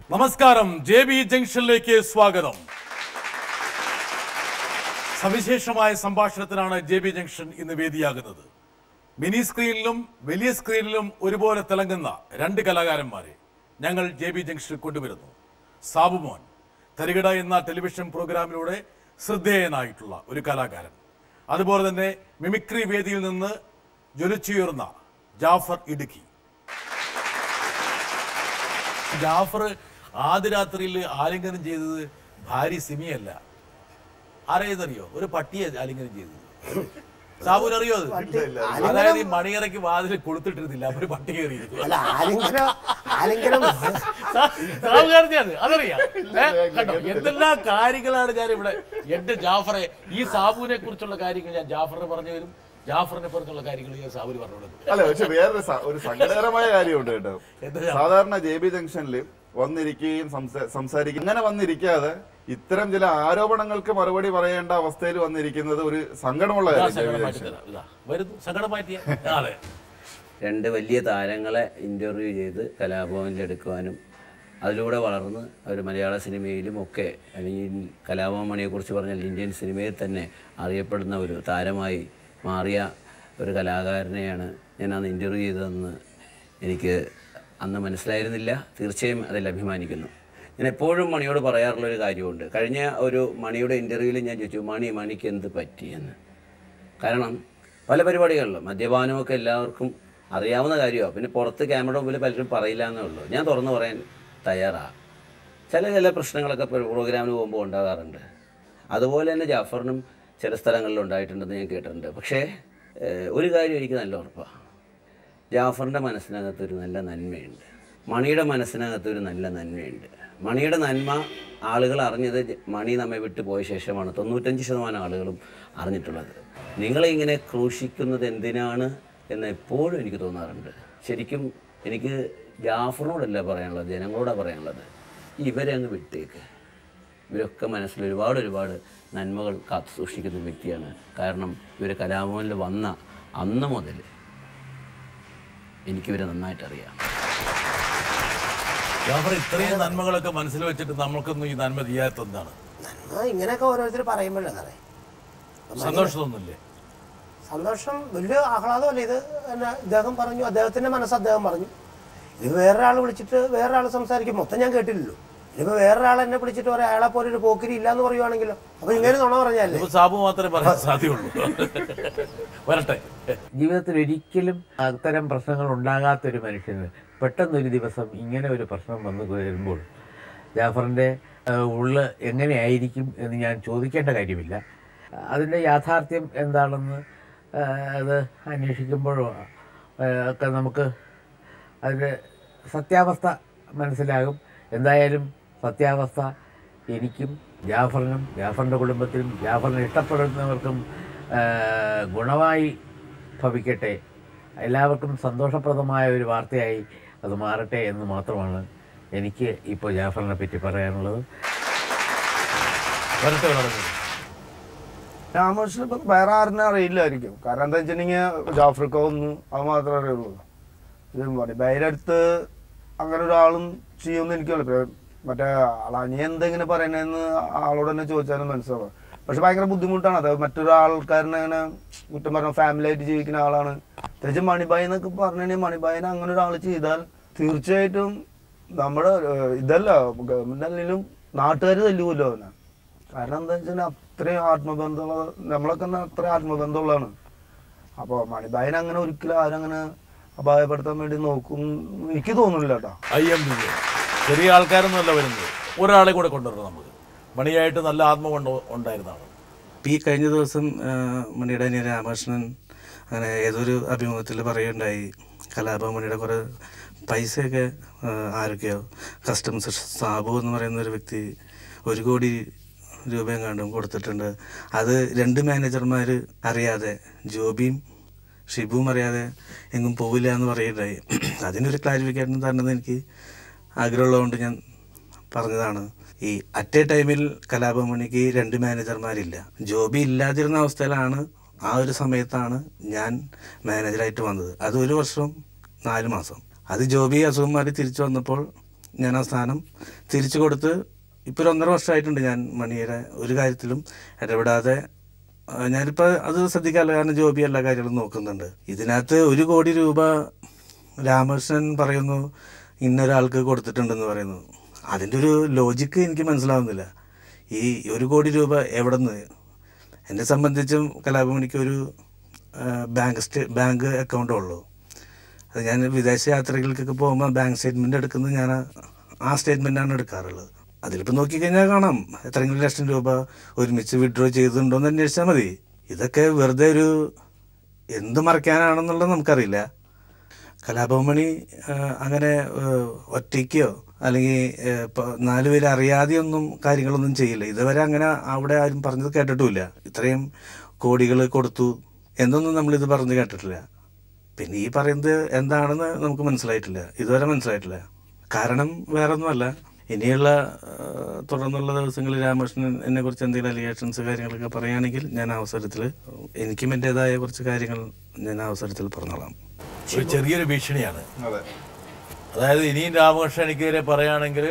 നമസ്കാരം J B ജംഗ്ഷനിലേക്ക് സ്വാഗതം സവിശേഷമായ സംഭാഷണത്തിനാണ് ജെ ബി ജംഗ്ഷൻ ഇന്ന് വേദിയാകുന്നത് മിനി സ്ക്രീനിലും വലിയ സ്ക്രീനിലും ഒരുപോലെ തിളങ്ങുന്ന രണ്ട് കലാകാരന്മാരെ ഞങ്ങൾ ജെ ബി ജംഗ്ഷനിൽ കൊണ്ടുവരുന്നു സാബുമോൻ തരികിട എന്ന ടെലിവിഷൻ പ്രോഗ്രാമിലൂടെ ശ്രദ്ധേയനായിട്ടുള്ള ഒരു കലാകാരൻ അതുപോലെ തന്നെ മിമിക്രി വേദിയിൽ നിന്ന് ജ്വലിച്ചുയർന്ന ജാഫർ ഇടുക്കി ജാഫർ ആദ്യ രാത്രിയിൽ ആലിംഗനം ചെയ്തത് ഭാര്യ സിമിയല്ല ആരെയെന്നറിയോ ഒരു പട്ടിയെ ആലിംഗനം ചെയ്തത് സാബുൻ അറിയോ അത് അതായത് ഈ മണിയറയ്ക്ക് വാതിൽ കൊടുത്തിട്ടിരുന്നില്ല ഒരു പട്ടി കയറിയിരുന്നു അല്ല ആലിംഗനം ആലിംഗനം സാബുകാരനെയാണ് അതറിയാം ഏ? കണ്ടോ എന്തെല്ലാം കാര്യങ്ങളാണ് ഞാൻ ഇവിടെ എന്റെ ജാഫറെ ഈ സാബുവിനെ കുറിച്ചുള്ള കാര്യങ്ങൾ ഞാൻ ജാഫറിന് പറഞ്ഞു തരും ജാഫറിനെ കുറിച്ചുള്ള കാര്യങ്ങൾ ഞാൻ സാബുന് പറഞ്ഞു കൊടുക്കും അല്ല പക്ഷെ വേറൊരു സ- ഒരു സങ്കടകരമായ കാര്യമുണ്ട് കേട്ടോ എന്താ? സാധാരണ ജെ ബി ജംഗ്ഷനിൽ വന്നിരിക്കുകയും സംസാ- സംസാരിക്കും ഇങ്ങനെ വന്നിരിക്കാതെ ഇത്തരം ചില ആരോപണങ്ങൾക്ക് മറുപടി പറയേണ്ട അവസ്ഥയിൽ വന്നിരിക്കുന്നത് ഒരു സങ്കടമുള്ള ഇതാ കാര്യം ജെ ബി സങ്കടം മാറ്റി ജംഗ്ഷൻ തരാം ഇതാ വരുന്നു സങ്കടം മാറ്റിയ അതെ രണ്ട് വലിയ താരങ്ങളെ ഇൻ്റർവ്യൂ ചെയ്ത് കലാഭവനിൽ എടുക്കുവാനും അതിലൂടെ വളർന്ന് അവർ മലയാള സിനിമയിലും ഒക്കെ അല്ലെങ്കിൽ കലാഭവൻ മണിയെക്കുറിച്ച് പറഞ്ഞാൽ ഇന്ത്യൻ സിനിമയിൽ തന്നെ അറിയപ്പെടുന്ന ഒരു താരമായി മാറിയ ഒരു കലാകാരനെയാണ് ഞാൻ അന്ന് ഇൻ്റർവ്യൂ ചെയ്തതെന്ന് എനിക്ക് അന്ന് മനസ്സിലായിരുന്നില്ല തീർച്ചയായും അതിൽ അഭിമാനിക്കുന്നു ഞാൻ എപ്പോഴും മണിയോട് പറയാറുള്ള ഒരു കാര്യമുണ്ട് കഴിഞ്ഞ ഒരു മണിയുടെ ഇൻ്റർവ്യൂവിൽ ഞാൻ ചോദിച്ചു മണി മണിക്ക് എന്ത് പറ്റിയെന്ന് കാരണം പല പരിപാടികളിലും മദ്യപാനമൊക്കെ എല്ലാവർക്കും അറിയാവുന്ന കാര്യമാണ് പിന്നെ പുറത്ത് ക്യാമറ മുമ്പിൽ പലരും പറയില്ല എന്നേ ഉള്ളൂ ഞാൻ തുറന്നു പറയാൻ തയ്യാറാണ് ചില ചില പ്രശ്നങ്ങളൊക്കെ പ്ര- പ്രോഗ്രാമിന് പോകുമ്പോൾ ഉണ്ടാകാറുണ്ട് അതുപോലെ തന്നെ ജാഫറിനും ചില സ്ഥലങ്ങളിൽ ഉണ്ടായിട്ടുണ്ടെന്ന് ഞാൻ കേട്ടിട്ടുണ്ട് പക്ഷേ ഏഹ്, ഒരു കാര്യം എനിക്ക് നല്ല ഉറപ്പാണ് ജാഫറിൻ്റെ മനസ്സിനകത്ത് ഒരു നല്ല നന്മയുണ്ട് മണിയുടെ മനസ്സിനകത്ത് ഒരു നല്ല നന്മയുണ്ട് മണിയുടെ നന്മ ആളുകൾ അറിഞ്ഞത് ജ- മണി നമ്മെ വിട്ടു പോയ ശേഷമാണ് തൊണ്ണൂറ്റഞ്ച് ശതമാനം ആളുകളും അറിഞ്ഞിട്ടുള്ളത് നിങ്ങളെ ഇങ്ങനെ ക്രൂശിക്കുന്നത് എന്തിനാണ് എന്ന് എപ്പോഴും എനിക്ക് തോന്നാറുണ്ട് ശരിക്കും എനിക്ക് ജാഫറിനോടല്ല പറയാനുള്ളത് ജനങ്ങളോടാണ് പറയാനുള്ളത് ഇവരെ അങ്ങ് വിട്ടേക്ക് ഇവരൊക്കെ മനസ്സിൽ ഒരുപാട് ഒരുപാട് നന്മകൾ കാത്തു സൂക്ഷിക്കുന്ന ഒരു വ്യക്തിയാണ് കാരണം ഇവർ കലാഭവനിൽ വന്ന അന്ന് മുതൽ എനിക്കിവരെ നന്നായിട്ട് അറിയാം ജാഫർ ഇത്രയും നന്മകളൊക്കെ മനസ്സിൽ വെച്ചിട്ട് നമ്മൾക്കൊന്നും ഈ നന്മ ചെയ്യാത്ത എന്താണ് ആ, ഇങ്ങനെയൊക്കെ ഓരോരുത്തർ പറയുമ്പോഴേ സാറേ സന്തോഷമൊന്നുമില്ലേ സന്തോഷം വലിയ ആഹ്ലാദമല്ല ഇത് എന്നാ ഇദ്ദേഹം പറഞ്ഞു അദ്ദേഹത്തിന്റെ മനസ്സ് അദ്ദേഹം പറഞ്ഞു ഇത് വേറൊരാൾ വിളിച്ചിട്ട് വേറൊരാൾ സംസാരിക്കും മൊത്തം ഞാൻ കേട്ടില്ലല്ലോ ഇതിപ്പോ വേറൊരാൾ എന്നെ വിളിച്ചിട്ട് പറയാം അയാളെ പോലെ ഒരു പോക്കിരി ഇല്ലാന്ന് പറയുവാണെങ്കിലോ അപ്പൊ ഇങ്ങനെ നുണ പറഞ്ഞല്ലേ ഇപ്പൊ സാബു മാത്രമേ പറയാൻ സാധ്യമുള്ളൂ വരട്ടെ ജീവിതത്തിൽ ഒരിക്കലും അത്തരം പ്രശ്നങ്ങൾ ഉണ്ടാകാത്തൊരു മനുഷ്യന് പെട്ടെന്നൊരു ദിവസം ഇങ്ങനെ ഒരു പ്രശ്നം വന്നു വരുമ്പോൾ ജാഫറിൻ്റെ ഉള്ള് എങ്ങനെയായിരിക്കും എന്ന് ഞാൻ ചോദിക്കേണ്ട കാര്യമില്ല അതിൻ്റെ യാഥാർത്ഥ്യം എന്താണെന്ന് ആ, അത് അന്വേഷിക്കുമ്പോഴോ ആ, ഒക്കെ നമുക്ക് അതിൻ്റെ സത്യാവസ്ഥ മനസ്സിലാകും എന്തായാലും സത്യാവസ്ഥ എനിക്കും ജാഫറിനും ജാഫറിൻ്റെ കുടുംബത്തിനും ജാഫറിനെ ഇഷ്ടപ്പെടുന്നവർക്കും ആ, ഗുണമായി ഭവിക്കട്ടെ എല്ലാവർക്കും സന്തോഷപ്രദമായ ഒരു വാർത്തയായി അത് മാറട്ടെ എന്ന് മാത്രമാണ് എനിക്ക് ഇപ്പോൾ ജാഫറിനെ പറ്റി പറയാനുള്ളത് വരട്ടെ വരട്ടെ രാമകൃഷ്ണൻ ഇപ്പൊ വേറെ ആരും അറിയില്ലായിരിക്കും കാരണം എന്താ വെച്ചിട്ടുണ്ടെങ്കിൽ ജാഫ്രിക്ക ഒന്നും അത് മാത്രമേ അറിയുള്ളൂ ഇത് മണിബായിയുടെ അടുത്ത് അങ്ങനെ ഒരാളും ചെയ്യുമെന്ന് എനിക്കല്ല മറ്റേ അളാനി എന്തെങ്കിലും പറയണതെന്ന് ആളോട് തന്നെ ചോദിച്ചാലും മനസ്സിലാവും പക്ഷെ ഭയങ്കര ബുദ്ധിമുട്ടാണ് അത് മറ്റൊരാൾക്കാരനെ അങ്ങനെ കുറ്റം പറഞ്ഞ ഫാമിലി ആയിട്ട് ജീവിക്കുന്ന ആളാണ് പ്രത്യേകിച്ച് മണിബായി എന്നൊക്കെ പറഞ്ഞു കഴിഞ്ഞാൽ മണിബായിനെ അങ്ങനെ ഒരാൾ ചെയ്താൽ തീർച്ചയായിട്ടും നമ്മുടെ ഏഹ്, ഇതല്ല ഗവൺമെന്റ് അല്ലെങ്കിലും നാട്ടുകാർ തല്ലുമല്ലോ അവനെ കാരണം എന്താ വെച്ചാൽ അത്രയും ആത്മബന്ധമുള്ള നമ്മളൊക്കെ തന്നെ അത്രയും ആത്മബന്ധമുള്ളതാണ് അപ്പോൾ മണിബായിനെ അങ്ങനെ ഒരിക്കലും ആരും അങ്ങനെ അപായപ്പെടുത്താൻ വേണ്ടി നോക്കും എനിക്ക് തോന്നുന്നില്ല കേട്ടോ ഐ എം ബി ചെറിയ ആൾക്കാരൊന്നുമല്ല വരുന്നത് ഒരാളെ കൂടെ കൊണ്ടുവരണം നമുക്ക് മണിയായിട്ട് നല്ല ആത്മകൊണ്ട് ഉണ്ടായിരുന്നതാണ് ഇപ്പം ഈ കഴിഞ്ഞ ദിവസം ആ, മണിയുടെ അനിയൻ രാമകൃഷ്ണൻ അങ്ങനെ ഏതൊരു അഭിമുഖത്തിൽ പറയുണ്ടായി കലാഭവൻ മണിയുടെ കുറേ പൈസയൊക്കെ ആ, ആരൊക്കെയോ കസ്റ്റംസ് സാബു എന്ന് പറയുന്ന ഒരു വ്യക്തി ഒരു കോടി രൂപയും കണ്ടും കൊടുത്തിട്ടുണ്ട് അത് രണ്ട് മാനേജർമാർ അറിയാതെ ജോബിയും ഷിബുവും അറിയാതെ എങ്ങും പോവില്ല എന്ന് പറയുണ്ടായി അതിനൊരു ക്ലാരിഫിക്കേഷൻ തരണമെന്ന് എനിക്ക് ആഗ്രഹമുള്ളതുകൊണ്ട് ഞാൻ പറഞ്ഞതാണ് ഈ അറ്റ് എ ടൈമിൽ കലാഭവമണിക്ക് രണ്ട് മാനേജർമാരില്ല ജോബി ഇല്ലാതിരുന്ന അവസ്ഥയിലാണ് ആ ഒരു സമയത്താണ് ഞാൻ മാനേജറായിട്ട് വന്നത് അത് ഒരു വർഷം നാല് മാസം അത് ജോബി അസുഖം മാറി തിരിച്ചു വന്നപ്പോൾ ഞാൻ ആ സ്ഥാനം തിരിച്ചു കൊടുത്ത് ഇപ്പോൾ ഒരു ഒന്നര വർഷമായിട്ടുണ്ട് ഞാൻ മണിയുടെ ഒരു കാര്യത്തിലും ഇടപെടാതെ ആ, ഞാനിപ്പോൾ അത് ശ്രദ്ധിക്കാറില്ല കാരണം ജോബി എല്ലാ കാര്യങ്ങളും നോക്കുന്നുണ്ട് ഇതിനകത്ത് ഒരു കോടി രൂപ രാമകൃഷ്ണൻ പറയുന്നു ഇന്നൊരാൾക്ക് കൊടുത്തിട്ടുണ്ടെന്ന് പറയുന്നു അതിൻ്റെ ഒരു ലോജിക്ക് എനിക്ക് മനസ്സിലാവുന്നില്ല ഈ ഒരു കോടി രൂപ എവിടെ നിന്ന് എന്നെ സംബന്ധിച്ചും കലാഭവനിക്ക് ഒരു ആ, ബാങ്ക് സ്റ്റേ ബാങ്ക് അക്കൗണ്ടേ ഉള്ളൂ അത് ഞാൻ വിദേശ യാത്രകൾക്കൊക്കെ പോകുമ്പോൾ ബാങ്ക് സ്റ്റേറ്റ്മെൻറ്റ് എടുക്കുന്നത് ഞാൻ ആ- ആ സ്റ്റേറ്റ്മെൻറ്റാണ് എടുക്കാറുള്ളത് അതിലിപ്പോൾ നോക്കിക്കഴിഞ്ഞാൽ കാണാം എത്രയെങ്കിലും ലക്ഷം രൂപ ഒരുമിച്ച് വിഡ്രോ ചെയ്തിട്ടുണ്ടോ എന്ന് അന്വേഷിച്ചാൽ മതി ഇതൊക്കെ വെറുതെ ഒരു എന്ത് മറയ്ക്കാനാണെന്നുള്ളത് നമുക്കറിയില്ല കലാഭവമണി ആ, അങ്ങനെ ആ, ഒറ്റയ്ക്കോ അല്ലെങ്കിൽ ഇപ്പോൾ നാല് പേര് അറിയാതെയൊന്നും കാര്യങ്ങളൊന്നും ചെയ്യില്ല ഇതുവരെ അങ്ങനെ അവിടെ ആരും പറഞ്ഞത് കേട്ടിട്ടുമില്ല ഇത്രയും കോടികൾ കൊടുത്തു എന്നൊന്നും നമ്മളിത് പറഞ്ഞു കേട്ടിട്ടില്ല പിന്നെ ഈ പറയുന്നത് എന്താണെന്ന് നമുക്ക് മനസ്സിലായിട്ടില്ല ഇതുവരെ മനസ്സിലായിട്ടില്ല കാരണം വേറൊന്നുമല്ല ഇനിയുള്ള ആ, തുടർന്നുള്ള ദിവസങ്ങളിൽ രാമകൃഷ്ണൻ എന്നെ കുറിച്ച് എന്തെങ്കിലും അലിഗേഷൻസ് കാര്യങ്ങളൊക്കെ പറയുകയാണെങ്കിൽ ഞാൻ ആ അവസരത്തിൽ എനിക്കും എൻ്റെതായ കുറച്ച് കാര്യങ്ങൾ ഞാൻ ആ അവസരത്തിൽ പറഞ്ഞോളാം ഒരു ചെറിയൊരു ഭീഷണിയാണ് അതെ അതായത് ഇനിയും രാമകൃഷ്ണൻ എനിക്കെതിരെ പറയുകയാണെങ്കിൽ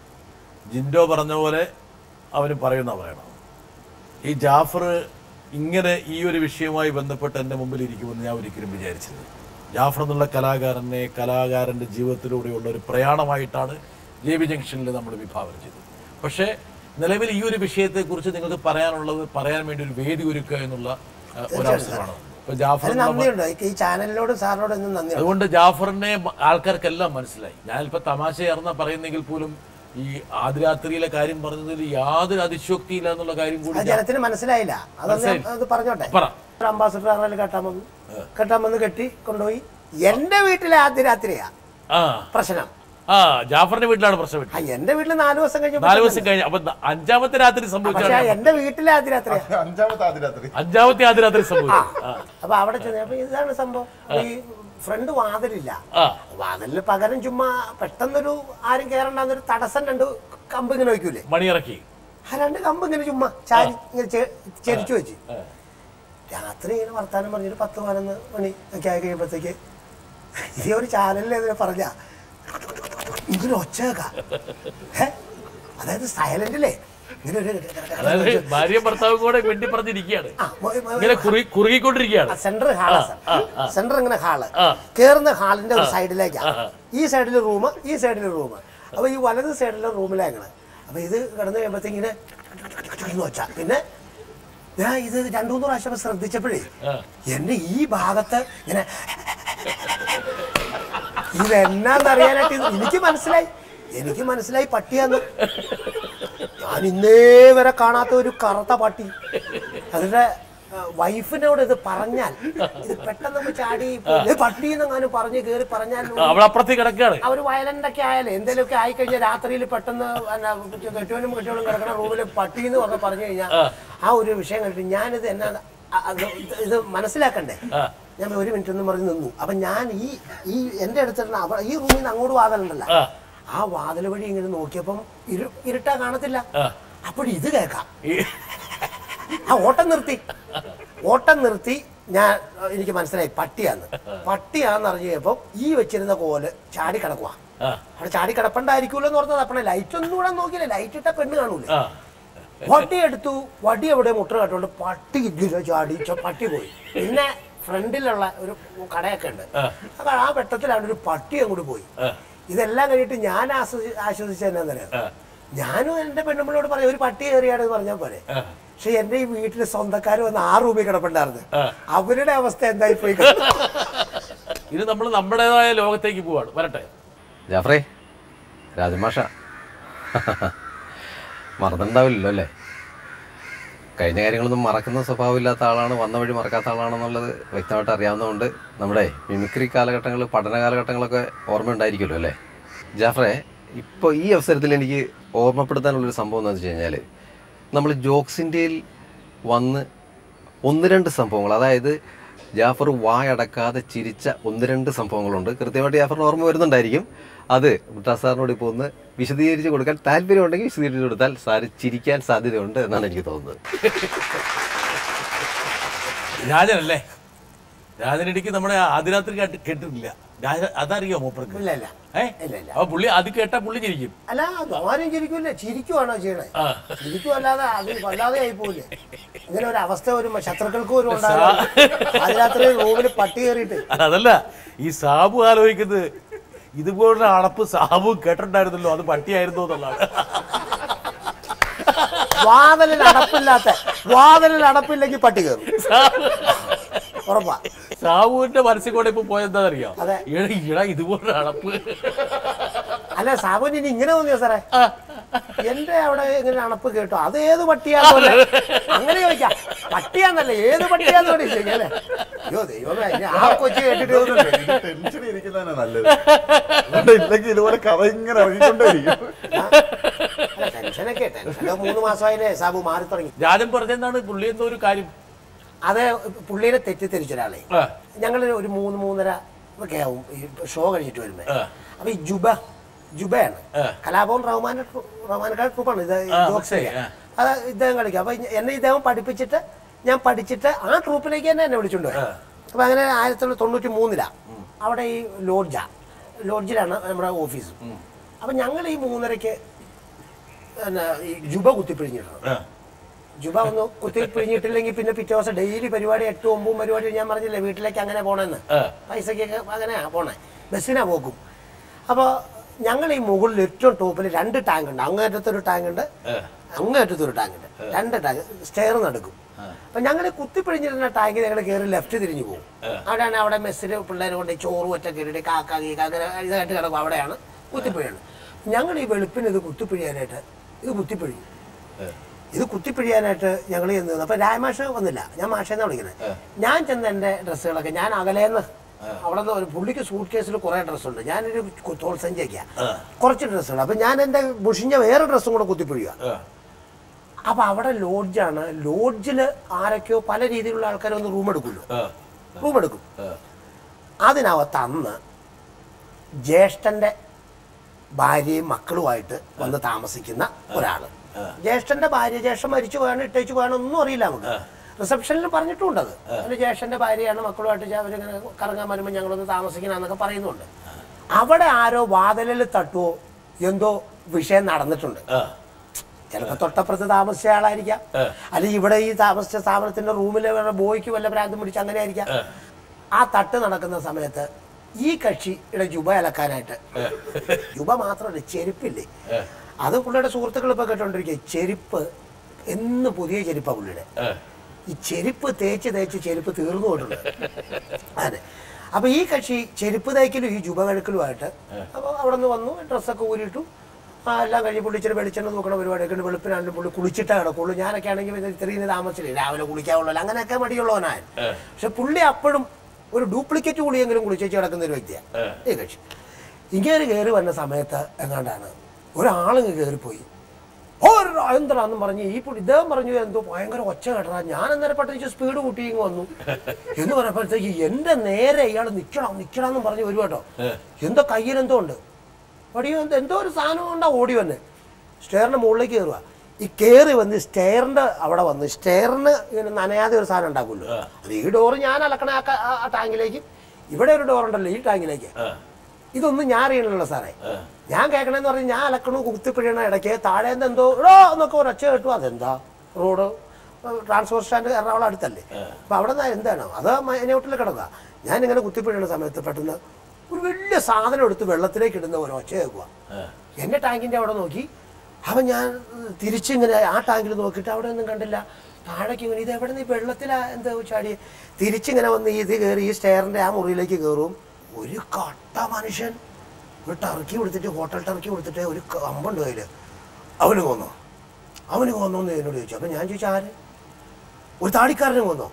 ജിൻഡോ പറഞ്ഞ പോലെ അവനും പറയുന്ന പറയണം ഈ ജാഫർ ഇങ്ങനെ ഈ ഒരു വിഷയവുമായി ബന്ധപ്പെട്ട് എൻ്റെ മുമ്പിൽ ഇരിക്കുമെന്ന് ഞാൻ ഒരിക്കലും വിചാരിച്ചില്ല ജാഫർ എന്നുള്ള കലാകാരനെ കലാകാരൻ്റെ ജീവിതത്തിലൂടെയുള്ള ഒരു പ്രയാണമായിട്ടാണ് ജെ ബി ജംഗ്ഷനിൽ നമ്മൾ വിഭാവനം ചെയ്തത് പക്ഷേ നിലവിൽ ഈ ഒരു വിഷയത്തെക്കുറിച്ച് നിങ്ങൾക്ക് പറയാനുള്ളത് പറയാൻ വേണ്ടി ഒരു വേദി ഒരുക്കുക എന്നുള്ള ആ, ഒരവസരമാണ് ഇപ്പൊ ജാഫർ അതിന് എന്നുള്ള നന്ദിയുണ്ട് ഈ ചാനലിനോടും സാറിനോടും എന്നും നന്ദിയുണ്ട് അതുകൊണ്ട് ജാഫറിനെ മ- ആൾക്കാർക്കെല്ലാം മനസ്സിലായി ഞാനിപ്പോ തമാശയാർന്ന പറയുന്നെങ്കിൽ പോലും ഈ ആദ്യരാത്രിയിലെ കാര്യം പറഞ്ഞതിൽ യാതൊരു അതിശോക്തിയില്ല എന്നുള്ള കാര്യം കൂടി അത് ജനത്തിന് മനസ്സിലായില്ല അതൊന്ന് ഞാൻ അത് പറഞ്ഞോട്ടെ പറ. ഒരു അംബാസഡർ ആറിൽ കെട്ടാൻ വന്നു കെട്ടാൻ വന്ന് കെട്ടി കൊണ്ടുപോയി എന്റെ വീട്ടിലെ ആദ്യ രാത്രിയാ ആ പ്രശ്നം ആ ജാഫറിന്റെ വീട്ടിലാണ് പ്രശ്നം ആ പറ്റിയത്. എന്റെ വീട്ടിൽ നാല് ദിവസം കഴിഞ്ഞു നാല് ദിവസം കഴിഞ്ഞ് അപ്പൊ ന- അഞ്ചാമത്തെ രാത്രി സംഭവിച്ചാണ് പക്ഷെ എന്റെ വീട്ടിലെ ആദ്യ രാത്രിയാ അഞ്ചാമത്തെ ആദ്യ രാത്രി അഞ്ചാമത്തെ ആദ്യ രാത്രി സംഭവിച്ചത് ആ. അപ്പൊ അവിടെ ചെന്ന് അപ്പൊ ഇതാണ് സംഭവം അപ്പൊ ഈ ഫ്രണ്ട് വാതിലില്ല ആ വാതിലിന് പകരം ചുമ്മാ പെട്ടെന്നൊരു ആരും കയറണ്ടെന്നൊരു തടസ്സം രണ്ട് കമ്പ് ഇങ്ങനെ വയ്ക്കൂലേ മണിയിറക്കി ആ രണ്ട് കമ്പ് ഇങ്ങനെ ചുമ്മാ ചാരി ഇങ്ങനെ ചെ- ചെരിച്ചു വെച്ച് രാത്രി ഇങ്ങനെ വർത്താനം പറഞ്ഞിട്ട് പത്ത് പതിനൊന്ന് മണി ഒക്കെ ആയി കഴിയുമ്പോഴത്തേക്ക് ഈ ഒരു ചാനലിൽ ഇതിനെ പറഞ്ഞ ഇങ്ങനെ ഒച്ച കേക്കാം ഏ? അതായത് സൈലന്റില്ലേ ഇങ്ങനെ ഒരു അതായത് ഭാര്യയും ഭർത്താവും കൂടെ വെണ്ടി പറഞ്ഞിരിക്കുകയാണ് ആ, മ- മ- ഇങ്ങനെ കുറുകി കുറുകിക്കൊണ്ടിരിക്കുകയാണ് സെന്റർ ഹാളാ സെന്റർ ഇങ്ങനെ ഹാള് ആ. കേറുന്ന ഹാളിന്റെ ഒരു സൈഡിലേക്കാ ഈ സൈഡിൽ റൂം ഈ സൈഡിൽ റൂം അപ്പൊ ഈ വലത് സൈഡിലെ റൂമിലേക്കാണ് അപ്പൊ ഇത് കിടന്നു കഴിയുമ്പോഴത്തേക്ക് ഇങ്ങനെ എന്ന് വെച്ചാ പിന്നെ ഞാൻ ഇത് രണ്ടു മൂന്ന് പ്രാവശ്യം ശ്രദ്ധിച്ചപ്പോഴേ എന്റെ ഈ ഭാഗത്ത് ഇങ്ങനെ ഇതെന്നാന്നറിയാനായിട്ട് ഇത് എനിക്ക് മനസ്സിലായി എനിക്ക് മനസ്സിലായി പട്ടിയാന്ന് ഞാൻ ഇന്നേ വരെ കാണാത്ത ഒരു കറുത്ത പട്ടി അതിന്റെ ആ, വൈഫിനോട് ഇത് പറഞ്ഞാൽ ഇത് പെട്ടെന്ന് നമ്മൾ ചാടി "ഏ, പട്ടി എന്നെങ്ങാനും പറഞ്ഞ് കയറി പറഞ്ഞാൽ അവൾ അപ്പുറത്തേക്ക് കിടക്കുകയാണ് അവർ വയലന്റ് ഒക്കെ ആയാലേ എന്തെങ്കിലുമൊക്കെ ആയി കഴിഞ്ഞാൽ രാത്രിയിൽ പെട്ടെന്ന് എന്നാ കെട്ടുവനും കെട്ടുവനും കിടക്കുന്ന റൂമിൽ പട്ടി എന്ന് പറഞ്ഞ് പറഞ്ഞു കഴിഞ്ഞാൽ ആ ഒരു വിഷയം കണ്ടിട്ട് ഞാനിത് എന്നാ അ- അത് ഇത് ഇത് മനസ്സിലാക്കണ്ടേ ഞാൻ ഒരു മിനിറ്റ് ഒന്ന് പറഞ്ഞ് നിന്നു അപ്പൊ ഞാൻ ഈ ഈ എന്റെ അടുത്തിരുന്ന അവ ഈ റൂമിൽ നിന്ന് അങ്ങോട്ട് വാതിലുണ്ടല്ലോ ആ വാതിൽ വഴി ഇങ്ങനെ നോക്കിയപ്പം ഇരു ഇരുട്ടാ കാണത്തില്ല അപ്പോൾ ഇത് കേൾക്കാം ഈ- ആ ഓട്ടം നിർത്തി ഓട്ടം നിർത്തി ഞാൻ എനിക്ക് മനസ്സിലായി പട്ടിയാന്ന് പട്ടിയാന്ന് അറിഞ്ഞു കഴിഞ്ഞപ്പോ ഈ വെച്ചിരുന്ന കോല് ചാടി കിടക്കുവാ ആ. അവിടെ ചാടി കിടപ്പണ്ടായിരിക്കൂല്ലോ എന്ന് പറഞ്ഞത് അപ്പണ ലൈറ്റ് ഒന്നും കൂടെ നോക്കിയില്ല ലൈറ്റ് ഇട്ട പെണ്ണ് കാണൂലേ ആ വടി എടുത്തു വടി എവിടെ മുട്ട കട്ടുകൊണ്ട് പട്ടി ഇല്ല ചാടി ച- പട്ടി പോയി പിന്നെ ഫ്രണ്ടിലുള്ള ഒരു കടയൊക്കെ ഉണ്ട് അപ്പൊ ആ വെട്ടത്തിലാണ് ഒരു പട്ടി അങ്ങോട്ട് പോയി ഇതെല്ലാം കഴിഞ്ഞിട്ട് ഞാൻ ആസ്വദി ആസ്വദിച്ചതെന്നറിയാം ഞാനും എന്റെ പെണ്ണുമ്പിളോട് പറയാം ഒരു പട്ടി കയറിയാണെന്ന് പറഞ്ഞാൽ പോരെ പക്ഷെ എന്റെ ഈ വീട്ടിൽ സ്വന്തക്കാർ വന്ന് ആ റൂമിൽ കിടപ്പുണ്ടായിരുന്നു അവരുടെ അവസ്ഥ എന്തായി പോയി ഇത് നമ്മൾ നമ്മുടേതായ ലോകത്തേക്ക് പോവാണ് വരട്ടെ ജാഫറേ രാജമാഷ മറന്നിട്ടുണ്ടാവില്ലല്ലോ അല്ലേ കഴിഞ്ഞ കാര്യങ്ങളൊന്നും മറക്കുന്ന സ്വഭാവമില്ലാത്ത ആളാണ് വന്ന വഴി മറക്കാത്ത ആളാണെന്നുള്ളത് വ്യക്തമായിട്ട് അറിയാവുന്നതുകൊണ്ട് നമ്മുടെ മിമിക്രി കാലഘട്ടങ്ങൾ പഠന കാലഘട്ടങ്ങളൊക്കെ ഓർമ്മയുണ്ടായിരിക്കുമല്ലോ അല്ലേ ജാഫറെ ഇപ്പോൾ ഈ അവസരത്തിൽ എനിക്ക് ഓർമ്മപ്പെടുത്താനുള്ളൊരു സംഭവം എന്ന് വെച്ച് കഴിഞ്ഞാൽ നമ്മൾ ജോക്സിൻ്റെയിൽ വന്ന് ഒന്ന് രണ്ട് സംഭവങ്ങൾ അതായത് ജാഫർ വായടക്കാതെ ചിരിച്ച ഒന്ന് രണ്ട് സംഭവങ്ങളുണ്ട് കൃത്യമായിട്ട് ജാഫറിന് ഓർമ്മ വരുന്നുണ്ടായിരിക്കും അത് മുട്ടാ സാറിനോട് ഇപ്പോൾ ഒന്ന് വിശദീകരിച്ച് കൊടുക്കാൻ താല്പര്യമുണ്ടെങ്കിൽ വിശദീകരിച്ച് കൊടുത്താൽ സാറ് ചിരിക്കാൻ സാധ്യതയുണ്ട് എന്നാണ് എനിക്ക് തോന്നുന്നത് രാജനല്ലേ രാജനിടയ്ക്ക് നമ്മുടെ ആദ്യരാത്രി കേട്ട് കേട്ടിട്ടില്ല രാജ അതറിയോ മൂപ്പർക്ക് ഇല്ല ഇല്ല ഏ ഇല്ല, ഇല്ല. അപ്പൊ പുള്ളി അത് കേട്ടാ പുള്ളി ചിരിക്കും അല്ല ആരും ചിരിക്കൂല്ലേ ചിരിക്കുവാണോ ചെയ്യണേ ചിരിക്കുവല്ലാതെ അത് കൊല്ലാതെ ആയി പോവില്ലേ ഇങ്ങനെ ഒരു അവസ്ഥ വരുമ്പോ ശത്രുക്കൾക്കും ഒരു ഉണ്ടാകും അതിനകത്ത് റൂമിൽ പട്ടി കയറിയിട്ട് അതല്ല ഈ സാബു ആലോചിക്കുന്നത് ഇതുപോലുള്ള അടപ്പ് സാബു കേട്ടിട്ടുണ്ടായിരുന്നല്ലോ അത് പട്ടിയായിരുന്നു എന്നുള്ളതാണ് വാതിലിൽ അടപ്പില്ലാത്ത വാതിലിൽ അടപ്പില്ലെങ്കിൽ പട്ടി കയറും ഉറപ്പാ സാബുവിന്റെ മനസ്സിൽ കൂടെ ഇപ്പൊ പോയെന്താണെന്നറിയോ അതെ. ഇട ഇട ഇതുപോലുള്ള അടപ്പ് അല്ല സാബുന് ഇനി ഇങ്ങനെ തോന്നിയോ സാറേ എന്റെ അവിടെ ഇങ്ങനെ അണപ്പ് കേട്ടോ അത് ഏത് പട്ടിയാന്നല്ലേ അങ്ങനെ ചോദിക്കാം പട്ടിയാന്നല്ല ഏത് പട്ടിയാന്ന് വേണ്ടി ചോദിക്കല്ലേ അയ്യോ ദൈവമേ ഇനി ആ കൊച്ചു കേട്ടിട്ട് തോന്നുന്നുണ്ട് ടെൻഷൻ ഇരിക്കുന്നതാണ് നല്ലത് അതുകൊണ്ട് ഇല്ലെങ്കിൽ ഇതുപോലെ കഥ ഇങ്ങനെ ഇറങ്ങിക്കൊണ്ടേയിരിക്കും അല്ല, ടെൻഷനൊക്കെ ടെൻഷൻ മൂന്ന് മാസമായില്ലേ സാബു മാറി തുടങ്ങി രാജൻ പറഞ്ഞെന്താണ് പുള്ളി എന്തോ ഒരു കാര്യം അത് പുള്ളീനെ തെറ്റിദ്ധരിച്ച ഒരാളെ ആ. ഞങ്ങൾ ഒരു മൂന്ന് മൂന്നര ഒക്കെ ആവും ഈ ഷോ കഴിഞ്ഞിട്ട് വരുമ്പോ ആ. അപ്പൊ ഈ ജുബ ജുബയാണ് ആ. കലാഭവൻ റഹ്മാന്റെ ട്രൂ- റഹ്മാൻകാരുടെ ട്രൂപ്പാണ് ഇത് ആ, ജോക്സ് മനസ്സിലായി. ഒക്കെ. അത് ഇദ്ദേഹം കളിക്കും അപ്പൊ എന്നെ ഇദ്ദേഹം പഠിപ്പിച്ചിട്ട് ഞാൻ പഠിച്ചിട്ട് ആ ട്രൂപ്പിലേക്ക് തന്നെ എന്നെ വിളിച്ചോണ്ട് പോയി അപ്പൊ അങ്ങനെ ആയിരത്തി തൊള്ളായിരത്തി തൊണ്ണൂറ്റി മൂന്നിലാ അവിടെ ഈ ലോഡ്ജ ലോഡ്ജിലാണ് നമ്മുടെ ഓഫീസ് അപ്പൊ ഞങ്ങൾ ഈ മൂന്നരക്ക് പിന്നെ ഈ ജുബ കുത്തിപ്പിഴിഞ്ഞിട്ടുണ്ട് ആ. ജുബ ഒന്ന് കുത്തി പിഴിഞ്ഞിട്ടില്ലെങ്കിൽ പിന്നെ പിറ്റേ ദിവസം ഡെയിലി പരിപാടി എട്ടും ഒമ്പതും പരിപാടി ഞാൻ പറഞ്ഞില്ലേ വീട്ടിലേക്ക് അങ്ങനെ പോണെന്ന് ആ. പൈസക്കൊക്കെ അങ്ങനെയാ പോണേ ബസ്സിനാ പോക്കും അപ്പോൾ ഞങ്ങൾ ഈ മുകളിൽ ഏറ്റവും ടോപ്പിൽ രണ്ട് ടാങ്ക് ഉണ്ട് അങ്ങേറ്റത്തെ ഒരു ടാങ്ക് ഉണ്ട് അങ്ങേറ്റത്തെ ഒരു ടാങ്ക് ഉണ്ട് രണ്ട് ടാങ്ക് സ്റ്റെയർ നടക്കും അപ്പൊ ഞങ്ങൾ കുത്തിപ്പിഴിഞ്ഞിരുന്ന ടാങ്കിൽ ഞങ്ങൾ കയറി ലെഫ്റ്റ് തിരിഞ്ഞു പോകും അവിടെയാണ് അവിടെ മെസ്സിൽ പിള്ളേർ കൊണ്ട് ചോറ് ഒറ്റ കയറിയിട്ട് കാക്ക ഗീക്ക അങ്ങനെ ഇതായിട്ട് കിടക്കും അവിടെയാണ് കുത്തിപ്പിഴിയാണ് ഞങ്ങൾ ഈ വെളുപ്പിന് ഇത് കുത്തിപ്പിഴിയാനായിട്ട് ഇത് കുത്തിപ്പിഴിയും ഇത് കുത്തിപ്പിഴിയാനായിട്ട് ഞങ്ങൾ ചെന്ന് അപ്പൊ രായമാഷ് വന്നില്ല ഞാൻ മാഷെന്നാ വിളിക്കുന്നത് ഞാൻ ചെന്ന എന്റെ ഡ്രസ്സുകളൊക്കെ ഞാൻ അകലേന്ന് അവിടെ നിന്ന് ഒരു പുള്ളിക്ക് സൂട്ട് കേസിൽ കുറെ ഡ്രസ്സുണ്ട് ഞാനൊരു കു- തോൾ സഞ്ചിയൊക്കെയാ കുറച്ച് ഡ്രസ്സുണ്ട് അപ്പൊ ഞാൻ എന്റെ മുഷിഞ്ഞ വേറെ ഡ്രസ്സും കൂടെ കുത്തിപ്പിഴിയുക ആ. അപ്പൊ അവിടെ ലോഡ്ജാണ് ലോഡ്ജിൽ ആരൊക്കെയോ പല രീതിയിലുള്ള ആൾക്കാർ ഒന്ന് റൂം എടുക്കുമല്ലോ ആ. റൂം എടുക്കും അതിനകത്ത് അന്ന് ജ്യേഷ്ഠന്റെ ഭാര്യയും മക്കളുമായിട്ട് വന്ന് താമസിക്കുന്ന ഒരാള് ജ്യേഷ്ഠന്റെ ഭാര്യ ജ്യേഷ്ഠൻ മരിച്ചു പോയാണ് ഇട്ടേച്ചു പോയാണ് ഒന്നും അറിയില്ല നമുക്ക് റിസപ്ഷനിൽ പറഞ്ഞിട്ടുണ്ട് അത് അതിന് ജ്യേഷ്ഠന്റെ ഭാര്യയാണ് മക്കളുമായിട്ട് അവരിങ്ങനെ കറങ്ങാൻ വരുമ്പോൾ ഞങ്ങളൊന്ന് താമസിക്കണമെന്നൊക്കെ പറയുന്നുണ്ട് അവിടെ ആരോ വാതിലിൽ തട്ടുവോ എന്തോ വിഷയം നടന്നിട്ടുണ്ട് ആ. ചിലപ്പോ തൊട്ടപ്പുറത്ത് താമസിച്ച ആളായിരിക്കാം അല്ലെങ്കിൽ ഇവിടെ ഈ താമസിച്ച സ്ഥാപനത്തിന്റെ റൂമിൽ ബോയ്ക്ക് വല്ല ഭ്രാന്തും പിടിച്ച് അങ്ങനെ ആയിരിക്കാം ആ തട്ട് നടക്കുന്ന സമയത്ത് ഈ കക്ഷിയുടെ ജുബ അലക്കാനായിട്ട് ജുബ മാത്രമല്ല ചെരുപ്പില്ലേ അത് പുള്ളിയുടെ സുഹൃത്തുക്കൾ ഇപ്പൊ കേട്ടോണ്ടിരിക്കുക ചെരുപ്പ് എന്ന് പുതിയ ചെരുപ്പാ പുള്ളിയുടെ ഈ ചെരുപ്പ് തേച്ച് തേച്ച് ചെരുപ്പ് തീർന്നു പോയിട്ടുണ്ട് അതെ അപ്പൊ ഈ കക്ഷി ചെരുപ്പ് തേക്കലും ഈ ജുബ കഴുക്കലുമായിട്ട് അപ്പൊ അവിടെ നിന്ന് വന്നു ഡ്രസ്സൊക്കെ ഊരിയിട്ടു ആ എല്ലാം കഴിഞ്ഞ് പുള്ളി ഇച്ചിരി വെളിച്ചെണ്ണ നോക്കണ പരിപാടിയൊക്കെ ഉണ്ട് വെളുപ്പിനാണ്ട് പുള്ളി കുളിച്ചിട്ടേ കിടക്കുള്ളൂ ഞാനൊക്കെ ആണെങ്കിൽ പിന്നെ ഇത്രയും താമസിച്ചില്ലേ രാവിലെ കുളിക്കാവുള്ളൂ അങ്ങനെയൊക്കെ മടിയുള്ളവനായ പക്ഷെ പുള്ളി അപ്പോഴും ഒരു ഡ്യൂപ്ലിക്കേറ്റ് കുളിയെങ്കിലും കുളിച്ചേച്ച് കിടക്കുന്ന ഒരു വ്യക്തിയാണ് ഈ കക്ഷി ഇങ്ങനെ കയറി വന്ന സമയത്ത് എങ്ങാണ്ടാണ് ഒരാളിങ്ങ് കയറിപ്പോയി ഓ എന്താണെന്നും പറഞ്ഞ് ഈ പുള്ളി ഇദ്ദേഹം പറഞ്ഞു എന്തോ ഭയങ്കര ഒച്ച കേട്ടതാ ഞാൻ അന്നേരം പെട്ടെന്ന് സ്പീഡ് കൂട്ടി ഇങ്ങ് വന്നു എന്ന് പറഞ്ഞപ്പോഴത്തേക്ക് എന്റെ നേരെ ഇയാൾ നിക്കണം നിക്കണമെന്നും പറഞ്ഞ് വരും കേട്ടോ എന്തോ കയ്യിൽ എന്തോ ഉണ്ട് ഓടിയോ എന്തോ എന്തോ ഒരു സാധനം കൊണ്ടാ ഓടി വന്ന് സ്റ്റെയറിന്റെ മുകളിലേക്ക് കയറുക ഈ കയറി വന്ന് സ്റ്റെയറിന്റെ അവിടെ വന്ന് സ്റ്റെയറിന് ഇങ്ങനെ നനയാതെ ഒരു സാധനം ഉണ്ടാക്കുമല്ലോ അത് ഈ ഡോറ് ഞാൻ അലക്കണ ആ ക- ആ- ആ ടാങ്കിലേക്ക് ഇവിടെ ഒരു ഡോർ ഉണ്ടല്ലോ ഈ ടാങ്കിലേക്ക് ഇതൊന്നും ഞാൻ അറിയണല്ലോ സാറേ ഞാൻ കേൾക്കണെന്ന് പറഞ്ഞ് ഞാൻ അലക്കണു കുത്തിപ്പിഴണ ഇടയ്ക്ക് താഴെ എന്തോ ഇടോ എന്നൊക്കെ ഒരൊച്ച കേട്ടു അതെന്താ റോഡ് ട്രാൻസ്പോർട്ട് സ്റ്റാൻഡ് എറണാകുളം അടുത്തല്ലേ അപ്പൊ അവിടെ നിന്ന് എന്താണ് അത് മൈനോട്ടിൽ കിടക്കുക ഞാൻ ഇങ്ങനെ കുത്തിപ്പിഴണ സമയത്ത് പെട്ടെന്ന് ഒരു വലിയ സാധനം എടുത്ത് വെള്ളത്തിലേക്ക് ഇടുന്ന ഒരു ഒച്ച കേൾക്കുക എന്റെ ടാങ്കിന്റെ അവിടെ നോക്കി അവൻ ഞാൻ തിരിച്ചിങ്ങനെ ആ ടാങ്കിൽ നോക്കിയിട്ട് അവിടെ ഒന്നും കണ്ടില്ല താഴേക്ക് ഇങ്ങനെ ഇത് എവിടെ നിന്ന് ഈ വെള്ളത്തിലാ എന്താ ചാടി തിരിച്ചിങ്ങനെ വന്ന് ഇത് കയറി ഈ സ്റ്റെയറിന്റെ ആ മുറിയിലേക്ക് കയറും ഒരു കട്ട മനുഷ്യൻ ഒരു ടർക്കി കൊടുത്തിട്ട് ഹോട്ടൽ ടർക്കി കൊടുത്തിട്ട് ഒരു കമ്പുണ്ട് കയ്യില് അവന് കൊന്നോ അവന് കൊന്നോ എന്ന് എന്നോട് ചോദിച്ചു അപ്പൊ ഞാൻ ചോദിച്ചു ആര് ഒരു താടിക്കാരനെ കൊന്നോ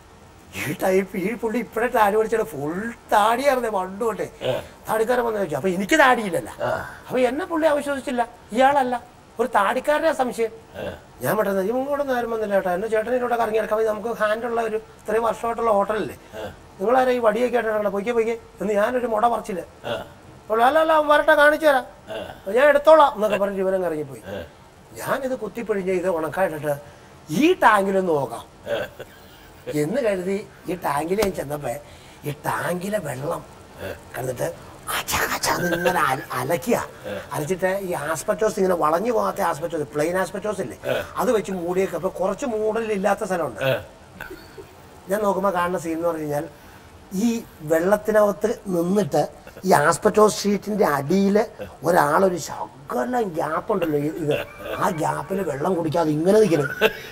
ഈ ടൈപ്പ് ഈ പുള്ളി ഇപ്പഴേ താടി പഠിച്ചിട്ട് ഫുൾ താടിയായിരുന്നേ പണ്ട് തൊട്ടേ താടിക്കാരൻ വന്ന് ചോദിച്ചു അപ്പൊ എനിക്ക് താടിയില്ലല്ല അപ്പൊ എന്നെ പുള്ളി അവിശ്വസിച്ചില്ല ഇയാളല്ല ഒരു താടിക്കാരനെ സംശയം ഞാൻ പെട്ടെന്ന് ഈ മുമ്പോട്ട് നേരം വന്നില്ല കേട്ടോ എന്നെ ചേട്ടൻ ഇതിലൂടെ കറങ്ങി നടക്കാൻ നമുക്ക് ഹാൻഡുള്ള ഒരു ഇത്രയും വർഷമായിട്ടുള്ള ഹോട്ടലല്ലേ നിങ്ങളാരാ ഈ വടിയൊക്കെ ആയിട്ടാണ് പൊയ്ക്കെ പൊയ്ക്കെ എന്ന് ഞാനൊരു മുട പറിച്ചില്ല അപ്പോൾ അല്ല അല്ല അവൻ വരട്ടെ കാണിച്ചു തരാം അപ്പൊ ഞാൻ എടുത്തോളാം എന്നൊക്കെ പറഞ്ഞ് ജീവനം ഇറങ്ങിപ്പോയി ഞാനിത് കുത്തിപ്പിഴിഞ്ഞ് ഇത് ഉണക്കായിട്ടിട്ട് ഈ ടാങ്കിലൊന്ന് നോക്കാം എന്ന് കരുതി ഈ ടാങ്കിൽ ഞാൻ ചെന്നപ്പോ ഈ ടാങ്കിലെ വെള്ളം കണ്ടിട്ട് അച്ച അച്ച അതിങ്ങനെ അല- അലക്കുക അലച്ചിട്ട് ഈ ആസ്പെറ്റോസ് ഇങ്ങനെ വളഞ്ഞു പോകാത്ത ആസ്പെറ്റോസ് പ്ലെയിൻ ആസ്പെറ്റോസ് ഇല്ലേ അത് വെച്ച് മൂടിയേക്ക് അപ്പൊ കുറച്ച് മൂടലില്ലാത്ത സ്ഥലമുണ്ട് ഞാൻ നോക്കുമ്പോൾ കാണുന്ന സീൻ എന്ന് പറഞ്ഞു കഴിഞ്ഞാൽ ഈ വെള്ളത്തിനകത്ത് നിന്നിട്ട് ഈ ആസ്പെറ്റോസ് ഷീറ്റിന്റെ അടിയിൽ ഒരാളൊരു ശകലം ഗ്യാപ്പ് ഉണ്ടല്ലോ ഈ- ഇത് ആ ഗ്യാപ്പിൽ വെള്ളം കുടിക്കാതെ ഇങ്ങനെ നിൽക്കണം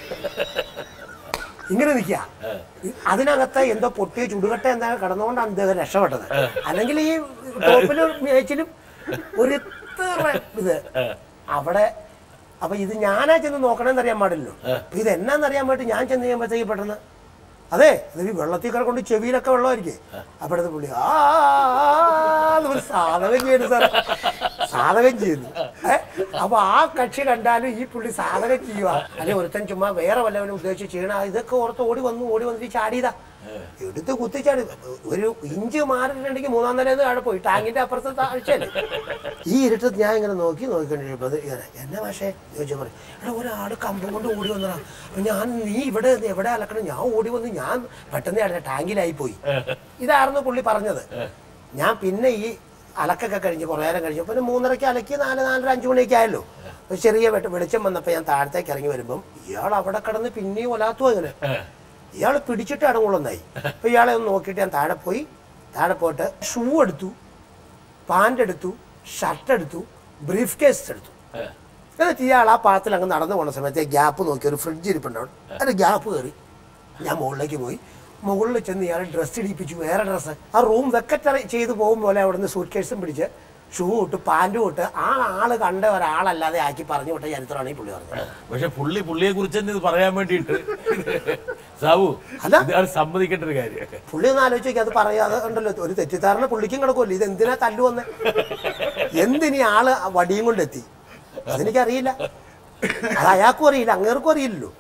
ഇങ്ങനെ നിൽക്കുക അതിനകത്ത് എന്തോ പൊട്ടിയ ചുടുകട്ട എന്താ കിടന്നുകൊണ്ടാണ് ഇദ്ദേഹം രക്ഷപ്പെട്ടത് അല്ലെങ്കിൽ ഈ ടോപ്പിലും മേച്ചിലും ഒരു ഇത്ര ഇത് അവിടെ അപ്പൊ ഇത് ഞാനാ ചെന്ന് നോക്കണമെന്ന് അറിയാൻ പാടില്ലല്ലോ അപ്പൊ ഇത് എന്നാന്നറിയാൻ വേണ്ടി ഞാൻ ചെന്ന് കഴിയുമ്പോഴത്തേക്ക് പെട്ടെന്ന് അതെ ഇത് ഈ വെള്ളത്തിൽ കിടക്കൊണ്ട് ചെവിയിലൊക്കെ വെള്ളമായിരിക്കേ അപ്പോഴത്തെ പുള്ളി ആ എന്ന് പറഞ്ഞ് സാധകം ചെയ്യുന്നു സാർ സാധകം ചെയ്യുന്നു ഏ അപ്പൊ ആ കക്ഷി കണ്ടാലും ഈ പുള്ളി സാധകം ചെയ്യുക അല്ലെ ഒരുത്തൻ ചുമ്മാ വേറെ വല്ലവനും ഉദ്ദേശിച്ച് ചെയ്യണ ഇതൊക്കെ ഓർത്ത് ഓടി വന്നു ഓടി വന്നിട്ട് ചാടിയതാ എടുത്ത് കുത്തിച്ചാടി ഒരു ഇഞ്ച് മാറിയിട്ടുണ്ടെങ്കിൽ മൂന്നാം നിലയിൽ താഴെ പോയി ടാങ്കിന്റെ അപ്പുറത്തെ താഴ്ചയല്ലേ ഈ ഇരുട്ടത്ത് ഞാൻ ഇങ്ങനെ നോക്കി നോക്കിക്കൊണ്ടിരിക്കുമ്പോൾ അത് ഇങ്ങനെ എന്നെ പക്ഷേ ചോദിച്ചു പറയും എടാ ഒരാൾ കമ്പം കൊണ്ട് ഓടി വന്നതാ അപ്പൊ ഞാൻ നീ ഇവിടെ എവിടെ അലക്കണം ഞാൻ ഓടി വന്ന് ഞാൻ പെട്ടെന്ന് അല്ല ടാങ്കിലായി പോയി ഇതായിരുന്നു പുള്ളി പറഞ്ഞത് ഞാൻ പിന്നെ ഈ അലക്കൊക്കെ കഴിഞ്ഞ് കുറേ നേരം കഴിഞ്ഞു പിന്നെ മൂന്നരയ്ക്ക് അലക്കി നാല് നാലര അഞ്ചു മണിയൊക്കെ ആയല്ലോ ഒരു ചെറിയ വെട്ട- വെളിച്ചം വന്നപ്പോൾ ഞാൻ താഴത്തേക്ക് ഇറങ്ങി വരുമ്പം ഇയാൾ അവിടെ കിടന്ന് പിന്നെയും ഒലാത്തു അങ്ങനെ ഇയാൾ പിടിച്ചിട്ട് അടങ്ങുള്ളതായി അപ്പൊ ഇയാളെ ഒന്ന് നോക്കിയിട്ട് ഞാൻ താഴെ പോയി താഴെ പോയിട്ട് ഷൂ എടുത്തു പാൻ്റ് എടുത്തു ഷർട്ട് എടുത്തു ബ്രീഫ് കേസ് എടുത്തു എന്നിട്ട് ഇയാൾ ആ പാത്തിൽ അങ്ങ് നടന്നു പോണ സമയത്ത് ഗ്യാപ്പ് നോക്കി ഒരു ഫ്രിഡ്ജ് ഇരിപ്പുണ്ട് അവിടെ അതിന്റെ ഗ്യാപ്പ് കയറി ഞാൻ മുകളിലേക്ക് പോയി മുകളിൽ ചെന്ന് ഇയാൾ ഡ്രസ്സ് ഇടിപ്പിച്ചു വേറെ ഡ്രസ്സ് ആ റൂം വെക്കറ്റ് ചെയ്ത് പോകും പോലെ അവിടുന്ന് സൂട്ട് കേസും പിടിച്ച് ഷൂ ഇട്ട് പാൻറ്റും ഇട്ട് ആ ആള് കണ്ട ഒരാളല്ലാതെ ആക്കി പറഞ്ഞു വിട്ട ചരിത്രമാണ് ഈ പുള്ളി പറഞ്ഞത് പക്ഷെ പുള്ളി പുള്ളിയെ കുറിച്ച് തന്നെ ഇത് പറയാൻ വേണ്ടിയിട്ട് സാബു അല്ല. ഇതാണ് സമ്മതിക്കേണ്ട ഒരു കാര്യം പുള്ളി ഒന്ന് ആലോചിച്ച് നോക്കി അത് പറയാതെ ഉണ്ടല്ലോ ഒരു തെറ്റിദ്ധാരണ പുള്ളിക്കും കിടക്കുമല്ലോ ഇത് എന്തിനാ തല്ലു വന്ന് എന്തിനീ ആള് ആ വടിയും കൊണ്ടെത്തി അതെനിക്കറിയില്ല അത് അയാൾക്കും അറിയില്ല അങ്ങേർക്കും അറിയില്ലല്ലോ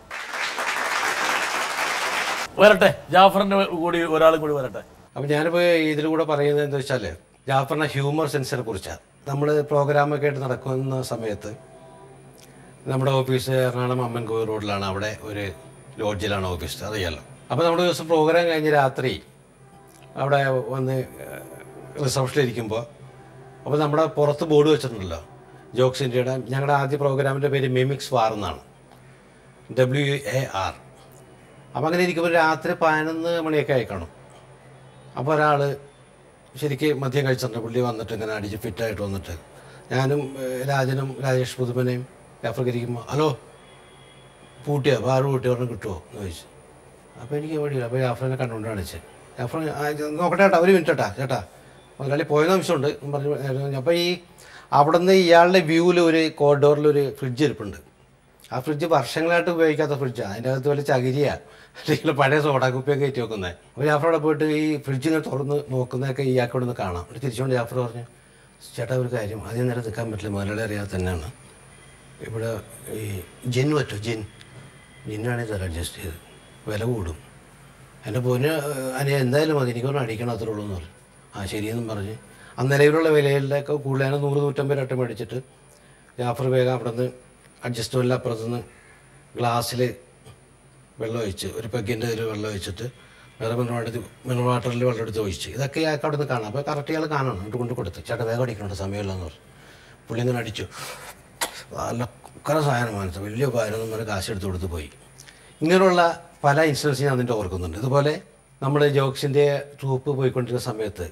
വരട്ടെ ജാഫറിന്റെ കൂടി ഒരാളും കൂടി വരട്ടെ അപ്പം ഞാനിപ്പോൾ ഇതിൽ കൂടെ പറയുന്നത് എന്താ വെച്ചാൽ ജാഫറിൻ്റെ ഹ്യൂമർ സെൻസിനെ കുറിച്ചാണ് നമ്മൾ പ്രോഗ്രാമൊക്കെ ആയിട്ട് നടക്കുന്ന സമയത്ത് നമ്മുടെ ഓഫീസ് എറണാകുളം അമ്മൻകോവിൽ റോഡിലാണ് അവിടെ ഒരു ലോഡ്ജിലാണ് ഓഫീസ് അറിയാലോ അപ്പോൾ നമ്മുടെ ദിവസം പ്രോഗ്രാം കഴിഞ്ഞ് രാത്രി അവിടെ വന്ന് റിസപ്ഷനിലിരിക്കുമ്പോൾ അപ്പോൾ നമ്മുടെ പുറത്ത് ബോർഡ് വെച്ചിട്ടുണ്ടല്ലോ ജോക്സ് ഇന്ത്യയുടെ ഞങ്ങളുടെ ആദ്യ പ്രോഗ്രാമിൻ്റെ പേര് മിമിക്സ് വാർ എന്നാണ് ഡബ്ല്യു എ ആർ അപ്പം അങ്ങനെ ഇരിക്കുമ്പോൾ രാത്രി പതിനൊന്ന് മണിയൊക്കെ ആയിക്കാണും അപ്പോൾ ഒരാൾ ശരിക്ക് മദ്യം കഴിച്ചിട്ടുണ്ട് പുള്ളി വന്നിട്ട് ഇങ്ങനെ അടിച്ച് ഫിറ്റായിട്ട് വന്നിട്ട് ഞാനും ഏഹ്, രാജനും രാജേഷ് പുതുമനെയും ജാഫർക്ക് ഇരിക്കുമ്പോൾ ഹലോ പൂട്ടിയോ ബാറ് പൂട്ടി ഒരെണ്ണം കിട്ടുമോ എന്ന് ചോദിച്ചു അപ്പോൾ എനിക്ക് വഴിയില്ല അപ്പോൾ ജാഫറിനെ കണ്ടുകൊണ്ട് കാണിച്ച് ജാഫർ "ആ, ഇത് നോക്കട്ടെ ചേട്ടാ ഒരു മിനിറ്റ് ചേട്ടാ ചേട്ടാ മുതലാളി പോയെന്ന് അംശമുണ്ട് എന്ന് പറഞ്ഞു അപ്പോൾ ഈ അവിടെ നിന്ന് ഇയാളുടെ വ്യൂവിൽ ഒരു കോറിഡോറിൽ ഒരു ഫ്രിഡ്ജ് ഇരിപ്പുണ്ട് ആ ഫ്രിഡ്ജ് വർഷങ്ങളായിട്ട് ഉപയോഗിക്കാത്ത ഫ്രിഡ്ജാണ് അതിൻ്റെ അകത്ത് വല്ല ചകിരിയാ അല്ലെങ്കിൽ പഴയ സോഡാ കുപ്പിയൊക്കെ കയറ്റി വെക്കുന്നത് അപ്പോൾ ജാഫർ അവിടെ പോയിട്ട് ഈ ഫ്രിഡ്ജ് ഇങ്ങനെ തുറന്ന് നോക്കുന്നതൊക്കെ ഇയാൾക്ക് ഇവിടെ നിന്ന് കാണാം എന്നിട്ട് തിരിച്ചുകൊണ്ട് ജാഫർ പറഞ്ഞു ചേട്ടാ ഒരു കാര്യം ആദ്യം നേരം നിൽക്കാൻ പറ്റില്ല മുതലാളി അറിയാതെ തന്നെയാണ് ഇവിടെ ഈ ജിൻ പറ്റും ജിൻ ജിന്നാണെങ്കിൽ തരാം അഡ്ജസ്റ്റ് ചെയ്ത് വില കൂടും എൻ്റെ പൊന്ന് അനിയ എന്തായാലും മതി എനിക്കൊന്നും അടിക്കണം അത്രേ ഉള്ളൂ എന്ന് പറഞ്ഞു ആ ശരിയെന്നും പറഞ്ഞ് ആ നിലവിലുള്ള വിലയിലൊക്കെ കൂടുതലാണ് നൂറ് നൂറ്റമ്പത് രട്ടം മേടിച്ചിട്ട് ജാഫർ വേഗം അവിടെ നിന്ന് അഡ്ജസ്റ്റ്മെൻറ്റിൽ അപ്പുറത്തുനിന്ന് ഗ്ലാസ്സിൽ വെള്ളം ഒഴിച്ച് ഒരു പെഗിൻ്റെ ഒരു വെള്ളം ഒഴിച്ചിട്ട് വേറെ മിനറൽ വാട്ടർ മിനറൽ വാട്ടറിൽ വെള്ളം എടുത്ത് ഒഴിച്ച് ഇതൊക്കെ ഇയാൾക്ക് അവിടെ നിന്ന് കാണാം അപ്പോൾ കറക്റ്റ് ഇയാൾ കാണണം എന്നിട്ട് കൊണ്ട് കൊടുത്ത് ചേട്ടാ വേഗം അടിക്കണുണ്ട് സമയമില്ലെന്ന് പറഞ്ഞു പുള്ളി ഇങ്ങനെ അടിച്ചു നല്ല കുക്കറ സാധനം മനസ്സ് വലിയ ഉപകാരം എന്ന് പറഞ്ഞ് കാശ് എടുത്ത് കൊടുത്ത് പോയി ഇങ്ങനെയുള്ള പല ഇൻസിഡൻസ് ഞാൻ അതിൻ്റെ ഓർക്കുന്നുണ്ട് ഇതുപോലെ നമ്മൾ ജോക്സിൻ്റെ ട്രൂപ്പ് പോയിക്കൊണ്ടിരുന്ന സമയത്ത്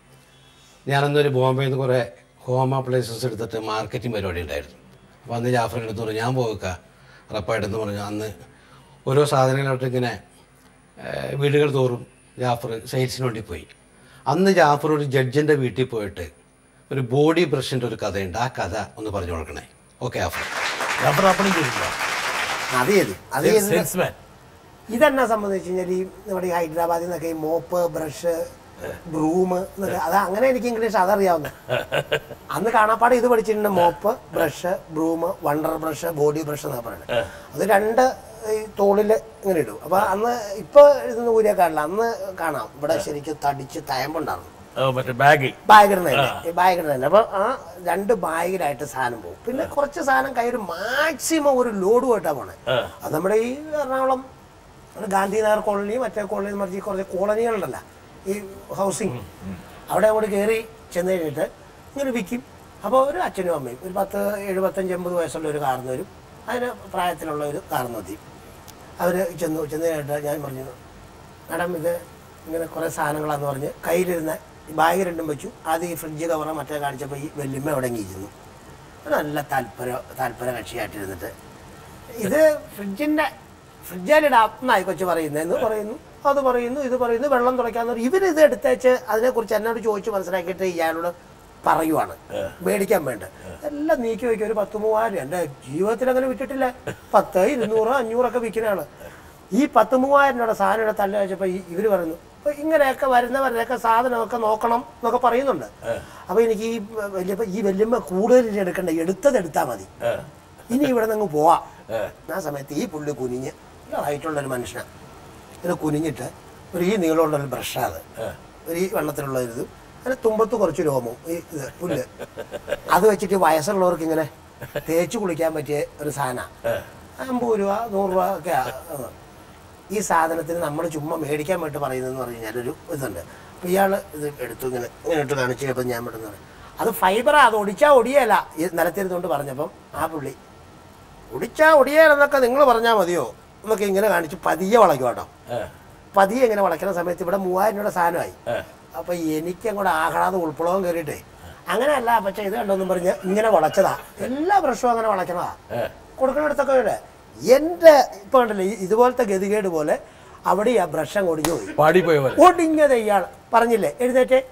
ഞാനന്നൊരു ബോംബെയിൽ നിന്ന് കുറേ ഹോം അപ്ലയൻസസ് എടുത്തിട്ട് മാർക്കറ്റിംഗ് പരിപാടി ഉണ്ടായിരുന്നു അപ്പോൾ അന്ന് ജാഫറിൻ്റെ അടുത്ത് പറഞ്ഞു ഞാൻ പോവുക ഉറപ്പായിട്ടെന്ന് പറഞ്ഞു അന്ന് ഓരോ സാധനങ്ങളായിട്ട് ഇങ്ങനെ ഏഹ്, വീടുകൾ തോറും ജാഫർ സെയിൽസിന് വേണ്ടി പോയി അന്ന് ജാഫർ ഒരു ജഡ്ജിൻ്റെ വീട്ടിൽ പോയിട്ട് ഒരു ബോഡി ബ്രഷിൻ്റെ ഒരു കഥയുണ്ട് ആ കഥ ഒന്ന് പറഞ്ഞു കൊടുക്കണേ ഓക്കെ ആഫർ ജാഫർ അപ്പണി ചെയ്തില്ല അത് ചെയ്തു അത് ചെയ്തത് സെയിൽസ്മാൻ ഇതെന്നാ സംബന്ധിച്ച് കഴിഞ്ഞാൽ ഈ നമ്മുടെ ഈ ഹൈദരാബാദിൽ നിന്നൊക്കെ ഈ മോപ്പ് ബ്രഷ് ബ്രൂം എന്നൊക്കെ അത് അങ്ങനെ എനിക്ക് ഇംഗ്ലീഷ് അതറിയാവുന്ന അന്ന് കാണാപ്പാടെ ഇത് പഠിച്ചിട്ടുണ്ട് mop brush broom wonder brush body brush എന്നൊക്കെ പറയുന്നത് അത് രണ്ട് ഈ തോളിൽ ഇങ്ങനെ ഇടും അപ്പൊ അന്ന് ഇപ്പൊ ഇതൊന്നും ഊരിയ കാണില്ല അന്ന് കാണാം ഇവിടെ ശരിക്കും തടിച്ച് തയമ്പുണ്ടായിരുന്നു മറ്റേ ബാഗിൽ ബാഗിടുന്നതന്നെ ഈ ബാഗിടുന്നതന്നെ അപ്പൊ ആ രണ്ട് ബാഗിലായിട്ട് സാധനം പോകും പിന്നെ കുറച്ച് സാധനം കയ്യിൽ മാക്സിമം ഒരു ലോഡ് പോയിട്ടാ പോണേ അത് നമ്മുടെ ഈ എറണാകുളം ഗാന്ധിനഗർ കോളനി മറ്റേ കോളനി മറിച്ച് കുറച്ച് കോളനികളുണ്ടല്ലോ ഈ ഹൗസിങ് അവിടെ അങ്ങോട്ട് കയറി ചെന്ന് കഴിഞ്ഞിട്ട് ഇങ്ങനെ വിൽക്കും അപ്പോൾ ഒരു അച്ഛനും അമ്മയും ഒരു പത്ത് എഴുപത്തഞ്ച് എൺപത് വയസ്സുള്ള ഒരു കാർന്നവരും അതിന് പ്രായത്തിലുള്ള ഒരു കാർന്നതിയും അവർ ചെന്നു ചെന്ന് കഴിഞ്ഞിട്ട് ഞാൻ പറഞ്ഞു മാഡം ഇത് ഇങ്ങനെ കുറേ സാധനങ്ങളാന്ന് പറഞ്ഞ് കയ്യിലിരുന്ന ബാഗ് രണ്ടും വെച്ചു ആദ്യം ഈ ഫ്രിഡ്ജ് കവറ് മറ്റേ കാണിച്ചപ്പോൾ ഈ വെല്ലുമ്മ അവിടെ ഇരുന്നു നല്ല താല്പര്യ താല്പര്യ കക്ഷിയായിട്ടിരുന്നിട്ട് ഇത് ഫ്രിഡ്ജിൻ്റെ ഫ്രിഡ്ജിലിടാം എന്നായി കൊച്ചു പറയുന്നതെന്ന് പറയുന്നു അത് പറയുന്നു ഇത് പറയുന്നു വെള്ളം തുളയ്ക്കാന്ന് പറയും ഇവരിത് എടുത്തേച്ച് അതിനെക്കുറിച്ച് എന്നോട് ചോദിച്ച് മനസ്സിലാക്കിയിട്ട് ഇയാളോട് പറയുവാണ് മേടിക്കാൻ വേണ്ട എല്ലാം നീക്കി വയ്ക്കും ഒരു പത്ത് മൂവായിരം എൻ്റെ ജീവിതത്തിൽ അങ്ങനെ വിറ്റിട്ടില്ല പത്ത് ഇരുന്നൂറ് അഞ്ഞൂറൊക്കെ വിൽക്കുന്നതാണ് ഈ പത്ത് മൂവായിരം രൂപയുടെ സാധനം ഇവിടെ തള്ളി വെച്ചപ്പോൾ ഇവർ പറയുന്നു അപ്പോൾ ഇങ്ങനെയൊക്കെ വരുന്നവരുടെയൊക്കെ സാധനമൊക്കെ നോക്കണം എന്നൊക്കെ പറയുന്നുണ്ട് അപ്പോൾ എനിക്ക് ഈ വലിയ ഈ വല്യമ്മ കൂടുതൽ ഇനി എടുക്കണ്ട എടുത്തത് എടുത്താൽ മതി ഇനി ഇവിടെ നിന്ന് പോവാം ആ സമയത്ത് ഈ പുള്ളി കുനിഞ്ഞ് നല്ല ഹൈറ്റുള്ള ഒരു മനുഷ്യനാണ് ഇത് കുനിഞ്ഞിട്ട് ഒരു ഈ നീളമുള്ള ഒരു ബ്രഷാണ് ഒരു ഈ വണ്ണത്തിലുള്ള ഒരു ഇത് അതിന് തുമ്പത്ത് കുറച്ച് രോമവും ഈ ഇത് പുല്ല് അത് വെച്ചിട്ട് വയസ്സുള്ളവർക്ക് ഇങ്ങനെ തേച്ച് കുളിക്കാൻ പറ്റിയ ഒരു സാധനമാണ് അമ്പത് രൂപ നൂറ് രൂപ ഒക്കെ ഈ സാധനത്തിന് നമ്മൾ ചുമ്മാ മേടിക്കാൻ വേണ്ടി പറയുന്നതെന്ന് പറഞ്ഞു കഴിഞ്ഞാൽ ഒരു ഇതുണ്ട് അപ്പോൾ ഇയാൾ ഇത് എടുത്തു ഇങ്ങനെ ഇങ്ങനെ ഇട്ട് കാണിച്ചു കഴിഞ്ഞപ്പോൾ ഞാൻ പെട്ടെന്ന് അത് ഫൈബറാ അത് ഒടിച്ചാൽ ഒടിയല്ല ഈ നിലത്തിരുന്നുകൊണ്ട് പറഞ്ഞപ്പം ആ പുള്ളി ഒടിച്ചാ ഒടിയാലെന്നൊക്കെ നിങ്ങൾ പറഞ്ഞാൽ മതിയോ എന്നൊക്കെ ഇങ്ങനെ കാണിച്ച് പതിയെ വളയ്ക്കും കേട്ടോ പതിയെ ഇങ്ങനെ വളയ്ക്കുന്ന സമയത്ത് ഇവിടെ മൂവായിരം രൂപയുടെ സാധനമായി അപ്പൊ എനിക്കും കൂടെ ആഹ്ലാദം ഉൾപ്പളവും കയറിയിട്ടേ അങ്ങനെയല്ല പക്ഷേ ഇത് കണ്ടോന്നും പറഞ്ഞ് ഇങ്ങനെ വളച്ചതാ എല്ലാ ബ്രഷും അങ്ങനെ വളയ്ക്കണതാ കൊടുക്കുന്നിടത്തൊക്കെ ഇവിടെ എന്റെ ഇപ്പൊ കണ്ടല്ലേ ഈ ഇതുപോലത്തെ ഗതികേട് പോലെ അവിടെ ആ ബ്രഷ് അങ്ങ് ഒടിഞ്ഞു പോയി പാടിപ്പോയ പോലെ ഒടിഞ്ഞത് ഇയാൾ പറഞ്ഞില്ലേ എഴുന്നേറ്റേ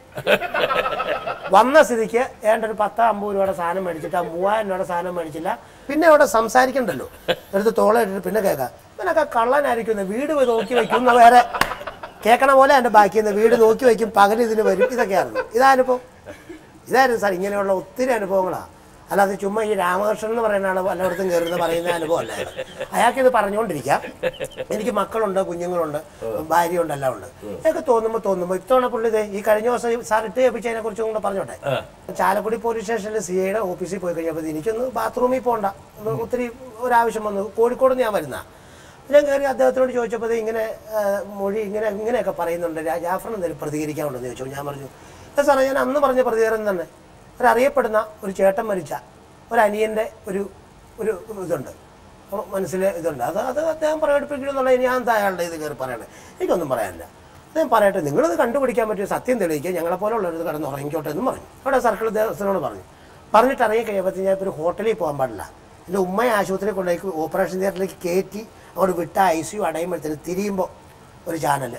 വന്ന സ്ഥിതിക്ക് ഏണ്ട ഒരു പത്ത് അമ്പത് രൂപയുടെ സാധനം മേടിച്ചിട്ട് ആ മൂവായിരം രൂപയുടെ സാധനം മേടിച്ചില്ല പിന്നെ അവിടെ സംസാരിക്കണ്ടല്ലോ എടുത്ത് തോള ഇട്ടിട്ട് പിന്നെ കേൾക്കാം ഇവനൊക്കെ കള്ളനായിരിക്കും വീട് പോയി നോക്കി വയ്ക്കും എന്നാ വേറെ കേൾക്കണ പോലെ എൻ്റെ ബാക്കി നിന്ന് വീട് നോക്കി വയ്ക്കും പകൽ ഇതിന് വരും ഇതൊക്കെയായിരുന്നു ഇതാനുഭവം ഇതായിരുന്നു സാർ ഇങ്ങനെയുള്ള ഒത്തിരി അനുഭവങ്ങളാണ് അല്ലാതെ ചുമ്മാ ഈ രാമകൃഷ്ണൻ എന്ന് പറയുന്ന ആൾ പലയിടത്തും കയറുന്ന പറയുന്ന അനുഭവം അല്ല അയാൾക്ക് ഇത് പറഞ്ഞുകൊണ്ടിരിക്കാം എനിക്ക് മക്കളുണ്ട് കുഞ്ഞുങ്ങളുണ്ട് ഭാര്യയുണ്ട് എല്ലാം ഉണ്ട് ഇതൊക്കെ തോന്നുമ്പോൾ തോന്നുമ്പോൾ ഇത്തവണ പുള്ളി ദേ ഈ കഴിഞ്ഞ ദിവസം സാർ ഇട്ട് ഏൽപ്പിച്ചതിനെ കുറിച്ച് കൂടെ പറഞ്ഞോട്ടെ ചാലക്കുടി പോലീസ് സ്റ്റേഷനിൽ സി ഐയുടെ ഓഫീസിൽ പോയി കഴിഞ്ഞപ്പോൾ എനിക്കൊന്ന് ബാത്റൂമിൽ പോകണ്ട ഒന്ന് ഒത്തിരി ഒരാവശ്യം വന്നു കോഴിക്കോട് നിന്ന് ഞാൻ വരുന്ന ഞാൻ കയറി അദ്ദേഹത്തിനോട് ചോദിച്ചപ്പോൾ ദേ ഇങ്ങനെ ആ, മൊഴി ഇങ്ങനെ ഇങ്ങനെയൊക്കെ പറയുന്നുണ്ട് രാ- ജാഫറിന് എന്തെങ്കിലും പ്രതികരിക്കാനുണ്ടെന്ന് ചോദിച്ചു ഞാൻ പറഞ്ഞു "ഏ സാറേ ഞാൻ അന്ന് പറഞ്ഞ പ്രതികരണം തന്നെ ഒരറിയപ്പെടുന്ന ഒരു ചേട്ടൻ മരിച്ച ഒരു അനിയൻ്റെ ഒരു ഒരു ഇതുണ്ട് അപ്പോൾ മനസ്സിൽ ഇതുണ്ട് അത് അത് അദ്ദേഹം പ്രകടിപ്പിക്കണം എന്നുള്ള ഞാൻ എന്താ അയാളുടെ ഇത് കയറി പറയണേ എനിക്കൊന്നും പറയാനില്ല അദ്ദേഹം പറയട്ടെ നിങ്ങളിത് കണ്ടുപിടിക്കാൻ പറ്റിയ സത്യം തെളിയിക്കുക ഞങ്ങളെപ്പോലുള്ളവർ കിടന്ന് ഉറങ്ങിക്കോട്ടെ എന്ന് പറഞ്ഞു അവിടെ സർക്കിൾ ദേവസ്ഥനോട് പറഞ്ഞു പറഞ്ഞിട്ട് ഇറങ്ങി കഴിയുമ്പോൾ ഞാൻ ഇപ്പോൾ ഒരു ഹോട്ടലിൽ പോകാൻ പാടില്ല എൻ്റെ ഉമ്മയെ ആശുപത്രിയിൽ കൊണ്ടുപോയി ഓപ്പറേഷൻ തിയേറ്ററിലേക്ക് കയറ്റി അവിടെ വിട്ട ഐ സി യു അടയുമ്പോഴത്തേന് തിരിയുമ്പോൾ ഒരു ചാനൽ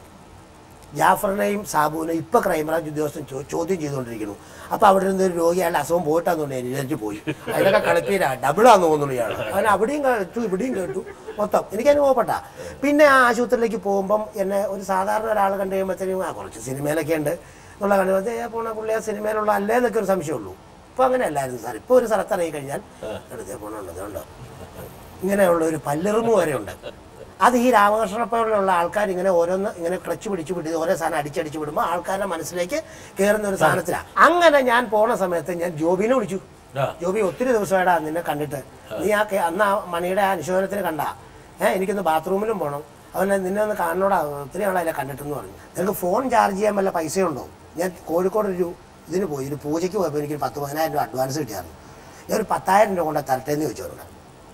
ജാഫറിനെയും സാബുവിനെയും ഇപ്പൊ ക്രൈംബ്രാഞ്ച് ഉദ്യോഗസ്ഥൻ ചോ- ചോദ്യം ചെയ്തുകൊണ്ടിരിക്കുന്നു അപ്പൊ അവിടെ നിന്ന് ഒരു രോഗി അയാളുടെ അസുഖം പോയിട്ടാന്ന് എഴുന്നേറ്റ് പോയി അതിലൊക്കെ കളിപ്പീരാ ഡബിളാന്ന് തോന്നുന്നു ഇയാൾ അവൻ അവിടെയും കേട്ടു ഇവിടെയും കേട്ടു മൊത്തം എനിക്ക് അനുഭവപ്പെട്ട പിന്നെ ആ ആശുപത്രിയിലേക്ക് പോകുമ്പം എന്നെ ഒരു സാധാരണ ഒരാൾ കണ്ടു കഴിയുമ്പോഴത്തേനും ആ കുറച്ച് സിനിമയിലൊക്കെ ഉണ്ട് എന്നുള്ള കണ്ടു ഏ പോണ പുള്ളി ആ സിനിമയിലുള്ള അല്ലേ എന്നൊക്കെ ഒരു സംശയമുള്ളൂ ഇപ്പൊ അങ്ങനെ അല്ലായിരുന്നു സാർ ഇപ്പൊ ഒരു സ്ഥലത്ത് ഇറങ്ങി കഴിഞ്ഞാൽ എടുത്തേ പോണുണ്ട് അതുകൊണ്ട് ഇങ്ങനെയുള്ള ഒരു പല്ലെറുമ്പ് വരെ ഉണ്ട് അത് ഈ രാമകൃഷ്ണപ്പോലുള്ള ആൾക്കാർ ഇങ്ങനെ ഓരോന്ന് ഇങ്ങനെ ക്ലച്ച് പിടിച്ച് പിടി ഓരോ സാധനം അടിച്ചടിച്ച് വിടുമ്പോൾ ആൾക്കാരുടെ മനസ്സിലേക്ക് കയറുന്ന ഒരു സാധനത്തിലാണ് അങ്ങനെ ഞാൻ പോണ സമയത്ത് ഞാൻ ജോബിനെ വിളിച്ചു ആ. ജോബി ഒത്തിരി ദിവസമായിടാ നിന്നെ കണ്ടിട്ട് നീ ആ കേ- അന്ന് ആ മണിയുടെ ആ അനുശോചനത്തിന് കണ്ടാ ഏഹ് എനിക്കൊന്ന് ബാത്റൂമിലും പോകണം അവനെ നിന്നെ ഒന്ന് കാണണോടാ ഒത്തിരി ആളെ കണ്ടിട്ടെന്ന് പറഞ്ഞു നിനക്ക് ഫോൺ ചാർജ് ചെയ്യാൻ വല്ല പൈസയുണ്ടോ ഞാൻ കോഴിക്കോട് ഒരു ഇതിന് പോയി ഒരു പൂജയ്ക്ക് പോയപ്പോൾ എനിക്കൊരു പത്ത് പതിനായിരം രൂപ അഡ്വാൻസ് കിട്ടിയായിരുന്നു ഞാൻ ഒരു പത്തായിരം രൂപ കൊണ്ട് തരട്ടെ എന്ന് ചോദിച്ചു അവരോട്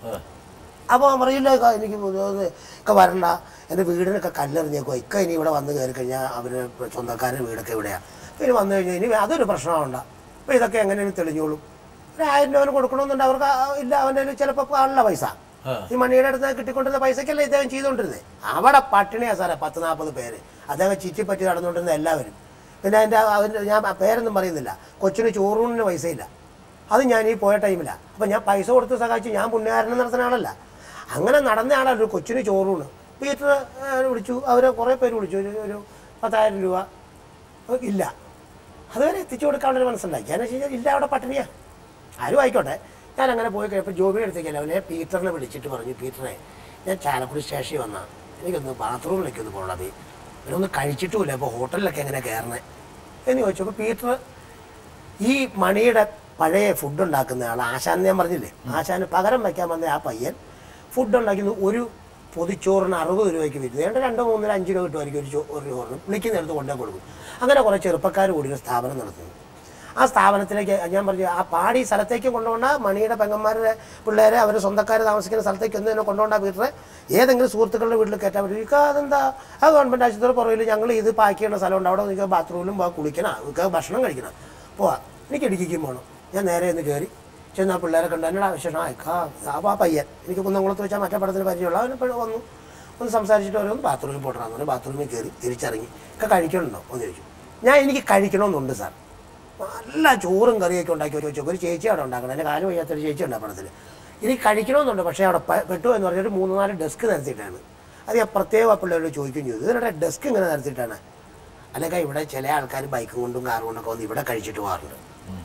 അപ്പോൾ അവൻ പറയില്ല ഇക്ക, എനിക്ക് ഇത് ഒക്കെ വരണ്ട എൻ്റെ വീടിനൊക്കെ കല്ലെറിഞ്ഞേക്കോ ഇക്ക ഇനി ഇവിടെ വന്ന് കയറി കഴിഞ്ഞാൽ അവർ സ്വന്തക്കാരുടെ വീടൊക്കെ ഇവിടെയാണ് പിന്നെ വന്നു കഴിഞ്ഞാൽ ഇനി അതൊരു പ്രശ്നമാവണ്ട അപ്പോൾ ഇതൊക്കെ എങ്ങനെയും തെളിഞ്ഞോളും ഒരു ആയിരം രൂപ കൊടുക്കണമെന്നുണ്ട് അവർക്ക് ആ- ഇല്ല അവൻ്റെ കയ്യിൽ ചിലപ്പോൾ കാണില്ല പൈസ ഈ മണിയുടെ അടുത്ത് കിട്ടിക്കൊണ്ടിരുന്ന പൈസക്കല്ലേ ഇദ്ദേഹം ചെയ്തുകൊണ്ടിരുന്നത് അവിടെ പട്ടിണിയാ സാറേ പത്ത് നാൽപ്പത് പേര് അദ്ദേഹം ചുറ്റിപ്പറ്റി നടന്നുകൊണ്ടിരുന്ന എല്ലാവരും പിന്നെ അതിൻ്റെ അവൻ്റെ ഞാൻ പേരൊന്നും പറയുന്നില്ല കൊച്ചിന് ചോറൂണിന് പൈസയില്ല അത് ഞാൻ ഈ പോയ ടൈമിലാണ് അപ്പം ഞാൻ പൈസ കൊടുത്ത് സഹായിച്ച് ഞാൻ പുണ്യകാരണം നടത്തുന്ന ആളല്ല അങ്ങനെ നടന്ന ആളാണ് ഒരു കൊച്ചിന് ചോറൂണ് പീറ്റർ ഏ, വിളിച്ചു അവരെ കുറേ പേര് വിളിച്ചു ഒരു ഒരു പത്തായിരം രൂപ അത് ഇല്ല അതുവരെ എത്തിച്ചു കൊടുക്കാനുള്ള ഒരു മനസ്സുണ്ടായി ഞാൻ വെച്ച് കഴിഞ്ഞാൽ ഇല്ല അവിടെ പട്ടിണിയാ ആരും ആയിക്കോട്ടെ ഞാൻ അങ്ങനെ പോയി കഴിയപ്പോൾ ജോബിയുടെ അടുത്തേക്കല്ല അവനെ പീറ്ററിനെ വിളിച്ചിട്ട് പറഞ്ഞു പീറ്ററെ ഞാൻ ചാലക്കുടി സ്റ്റേഷനിൽ വന്നാ എനിക്കൊന്ന് ബാത്റൂമിലേക്ക് ഒന്ന് പോകണം അഭി ഇവരൊന്നും കഴിച്ചിട്ടുമില്ല അപ്പോൾ ഹോട്ടലിലൊക്കെ എങ്ങനെ കയറണേ എന്ന് ചോദിച്ചപ്പോൾ പീറ്റർ ഈ മണിയുടെ പഴയ ഫുഡ് ഉണ്ടാക്കുന്ന ആൾ ആശാൻ ഞാൻ പറഞ്ഞില്ലേ ആശാന് പകരം വയ്ക്കാൻ വന്ന ആ പയ്യൻ ഫുഡ് ഉണ്ടാക്കുന്ന ഒരു പൊതിച്ചോറിന് അറുപത് രൂപയ്ക്ക് വിറ്റ് ഏതാണ്ട് രണ്ടോ മൂന്നര അഞ്ച് രൂപ കിട്ടുമായിരിക്കും ഒരു ചോ ഒരു ചോറിന് വിളിക്കുന്നിടത്ത് കൊണ്ടേ കൊടുക്കും അങ്ങനെ കുറേ ചെറുപ്പക്കാർ കൂടി ഒരു സ്ഥാപനം നടത്തുന്നു ആ സ്ഥാപനത്തിലേക്ക് ഞാൻ പറഞ്ഞു ആ പാടി സ്ഥലത്തേക്ക് കൊണ്ടുപോകണ്ട മണിയുടെ പെങ്ങന്മാരുടെ പിള്ളേരെ അവർ സ്വന്തക്കാർ താമസിക്കുന്ന സ്ഥലത്തേക്ക് ഒന്നും എന്നെ കൊണ്ടുപോകണ്ട വീട്ടിലെ ഏതെങ്കിലും സുഹൃത്തുക്കളുടെ വീട്ടിൽ കയറ്റാൻ പറ്റും എനിക്ക് അതെന്താ ആ ഗവൺമെൻറ് ആശുപത്രി പുറകിൽ ഞങ്ങൾ ഇത് പാക്ക് ചെയ്യുന്ന സ്ഥലമുണ്ട് അവിടെ നിങ്ങൾക്ക് ബാത്റൂമിലും പോകാൻ കുളിക്കണം നിങ്ങൾക്ക് ഭക്ഷണം കഴിക്കണം പോവാം എനിക്ക് ഇടുക്കിക്കും പോകണം ഞാൻ നേരെ ഒന്ന് കയറി ചെന്ന് ആ പിള്ളേരെ കണ്ടു എന്നോട് ആവശ്യമാണ് അയക്കാ അപ്പോൾ ആ പയ്യൻ എനിക്ക് കുന്നംകുളത്ത് വെച്ചാൽ മറ്റേ പടത്തിന് പരിചയമുള്ള അവൻ ഇപ്പോൾ വന്നു ഒന്ന് സംസാരിച്ചിട്ട് ഓരോന്ന് ബാത്റൂമിൽ പോട്ടണമെന്ന് പറഞ്ഞു ബാത്റൂമിൽ കയറി തിരിച്ചിറങ്ങി ഒക്കെ കഴിക്കണുണ്ടോ എന്ന് ചോദിച്ചു ഞാൻ എനിക്ക് കഴിക്കണമെന്നുണ്ട് സാർ നല്ല ചോറും കറിയൊക്കെ ഉണ്ടാക്കി വെച്ചു ഒരു ചേച്ചി അവിടെ ഉണ്ടാക്കണം എൻ്റെ കാല് വയ്യാത്തൊരു ചേച്ചി ഉണ്ട് ആ പടത്തിൽ എനിക്ക് കഴിക്കണമെന്നുണ്ട് പക്ഷേ അവിടെ പ- പെട്ടു എന്ന് പറഞ്ഞൊരു മൂന്ന് നാല് ഡെസ്ക് നിരത്തിയിട്ടാണ് അത് ഞാൻ പ്രത്യേകം ആ പിള്ളേരോട് ചോദിക്കുകയും ചെയ്തു ഇതിനിടെ ഡെസ്ക് ഇങ്ങനെ നിരത്തിയിട്ടാണ് അല്ലെങ്കിൽ ഇവിടെ ചില ആൾക്കാർ ബൈക്കും കൊണ്ടും കാറും കൊണ്ടൊക്കെ വന്ന് ഇവിടെ കഴിച്ചിട്ട് പോകാറുണ്ട്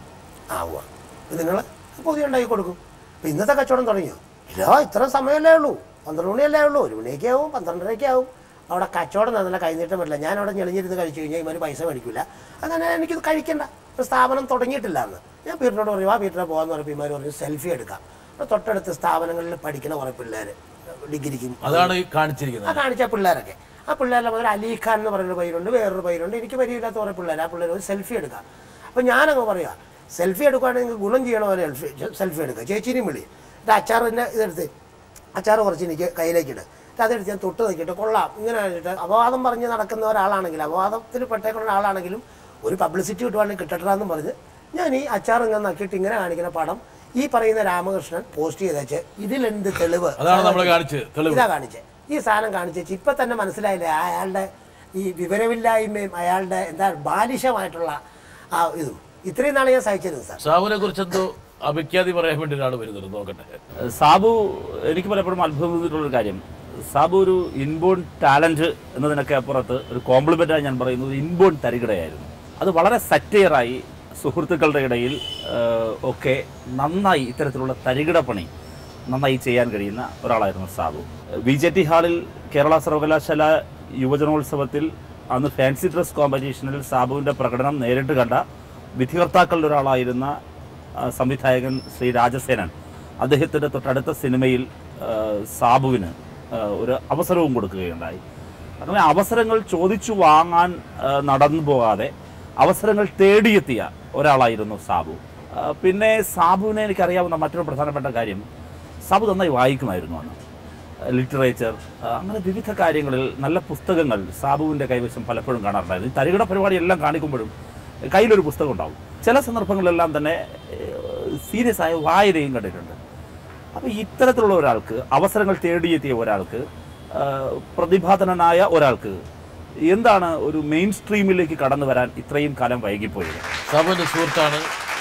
ആവുക നിങ്ങൾ പുതിയ ഉണ്ടാക്കി കൊടുക്കും അപ്പം ഇന്നത്തെ കച്ചവടം തുടങ്ങിയോ ഇല്ല ഇത്ര സമയമല്ലേ ഉള്ളൂ പന്ത്രണ്ട് മണിയല്ലേ ഉള്ളൂ ഒരു മണിയൊക്കെ ആവും പന്ത്രണ്ടരയൊക്കെ ആവും അവിടെ കച്ചവടം നല്ല കൈനീട്ടം പറ്റില്ല ഞാൻ അവിടെ ഞെളിഞ്ഞിരുന്ന് കഴിച്ചു കഴിഞ്ഞാൽ ഇവർ പൈസ മേടിക്കില്ല അങ്ങനെ എനിക്കിത് കഴിക്കണ്ട ഒരു സ്ഥാപനം തുടങ്ങിയിട്ടില്ല എന്ന് ഞാൻ പീറ്ററോട് പറയും ആ പീറ്ററെ പോകാന്ന് പറഞ്ഞപ്പോൾ ഇമാർ പറഞ്ഞു സെൽഫി എടുക്കാം അപ്പോൾ തൊട്ടടുത്ത് സ്ഥാപനങ്ങളിൽ പഠിക്കുന്ന കുറേ പിള്ളേർ ഡിഗ്രിക്കും അതാണ് ഈ ആ കാണിച്ചിരിക്കുന്നത് കാണിച്ച പിള്ളേരൊക്കെ ആ പിള്ളേരുടെ മുതൽ അലി ഖാൻ എന്ന് പറയുന്ന പയ്യനുണ്ട് വേറൊരു പയ്യനുണ്ട് എനിക്ക് പരിചയമില്ലാത്ത കുറേ പിള്ളേർ ആ പിള്ളേർ ഒരു സെൽഫി എടുക്കാം അപ്പം ഞാനങ്ങ് പറയുക സെൽഫി എടുക്കുകയാണെങ്കിൽ ഗുണം ചെയ്യണ പോലെ സെൽഫി എടുക്കുക ചേച്ചീനെയും വിളി എന്നിട്ട് അച്ചാറിൻ്റെ ഇതെടുത്ത് അച്ചാർ കുറച്ച് എനിക്ക് കയ്യിലേക്ക് ഇട് എന്നിട്ട് അതെടുത്ത് ഞാൻ തൊട്ട് നോക്കിയിട്ട് കൊള്ളാം ഇങ്ങനെ ആയിട്ട് അപവാദം പറഞ്ഞ് നടക്കുന്ന ഒരാളാണെങ്കിൽ അപവാദത്തിൽ പെട്ടേക്കുന്ന ഒരാളാണെങ്കിലും ഒരു പബ്ലിസിറ്റി കിട്ടുവാണെങ്കിൽ കിട്ടട്ടെന്ന് പറഞ്ഞ് ഞാൻ ഈ അച്ചാർ ഇങ്ങനെ നോക്കിയിട്ട് ഇങ്ങനെ കാണിക്കുന്ന പടം ഈ പറയുന്ന രാമകൃഷ്ണൻ പോസ്റ്റ് ചെയ്തേച്ച് ഇതിലെന്ത് തെളിവ് അതാണ് നമ്മൾ കാണിച്ചത് തെളിവ് ഇതാ കാണിച്ചേ ഈ സാധനം കാണിച്ചേച്ച് ഇപ്പൊ തന്നെ മനസ്സിലായില്ലേ അയാളുടെ ഈ വിവരമില്ലായ്മയും അയാളുടെ എന്താ ബാലിശമായിട്ടുള്ള ആ ഇതും ഇത്രയും നാളെ ഞാൻ സഹിച്ചിരുന്നു സാർ സാബുവിനെ കുറിച്ച് എന്തോ അഭിഖ്യാതി പറയാൻ വേണ്ടി ഒരാൾ വരുന്നത് നോക്കട്ടെ സാബു എനിക്ക് പലപ്പോഴും അത്ഭുതം തോന്നിയിട്ടുള്ളൊരു കാര്യം സാബു ഒരു ഇൻബോൺ ടാലന്റ് എന്നതിനൊക്കെ അപ്പുറത്ത് ഒരു കോംപ്ലിമെൻ്റായി ഞാൻ പറയുന്നത് ഇൻബോൺ തരികിടയായിരുന്നു അത് വളരെ സറ്റയറായി സുഹൃത്തുക്കളുടെ ഇടയിൽ ആ, ഒക്കെ നന്നായി ഇത്തരത്തിലുള്ള തരികിട പണി നന്നായി ചെയ്യാൻ കഴിയുന്ന ഒരാളായിരുന്നു സാബു വി ജെ ടി ഹാളിൽ കേരള സർവകലാശാല യുവജനോത്സവത്തിൽ അന്ന് ഫാൻസി ഡ്രസ് കോമ്പറ്റീഷനിൽ സാബുവിൻ്റെ പ്രകടനം നേരിട്ട് കണ്ട വിധികർത്താക്കളിൽ ഒരാളായിരുന്ന ആ, സംവിധായകൻ ശ്രീ രാജസേനൻ അദ്ദേഹത്തിൻ്റെ തൊട്ടടുത്ത സിനിമയിൽ ആ, സാബുവിന് ആ, ഒരു അവസരവും കൊടുക്കുകയുണ്ടായി അങ്ങനെ അവസരങ്ങൾ ചോദിച്ചു വാങ്ങാൻ ആ, നടന്നു പോകാതെ അവസരങ്ങൾ തേടിയെത്തിയ ഒരാളായിരുന്നു സാബു ആ, പിന്നെ സാബുവിനെ എനിക്കറിയാവുന്ന മറ്റൊരു പ്രധാനപ്പെട്ട കാര്യം സാബു നന്നായി വായിക്കുമായിരുന്നു അന്ന് ലിറ്ററേച്ചർ അങ്ങനെ വിവിധ കാര്യങ്ങളിൽ നല്ല പുസ്തകങ്ങൾ സാബുവിൻ്റെ കൈവശം പലപ്പോഴും കാണാറുണ്ടായിരുന്നു ഈ തരികിട പരിപാടി എല്ലാം കാണിക്കുമ്പോഴും കയ്യിലൊരു പുസ്തകം ഉണ്ടാവും ചില സന്ദർഭങ്ങളിലെല്ലാം തന്നെ സീരിയസ് ആയ വായനയും കണ്ടിട്ടുണ്ട് അപ്പോൾ ഇത്തരത്തിലുള്ള ഒരാൾക്ക് അവസരങ്ങൾ തേടിയെത്തിയ ഒരാൾക്ക് ആ, പ്രതിഭാധനനായ ഒരാൾക്ക് എന്താണ് ഒരു മെയിൻ സ്ട്രീമിലേക്ക് കടന്നു വരാൻ ഇത്രയും കാലം വൈകിപ്പോയത് സാബുവിന്റെ സുഹൃത്താണ്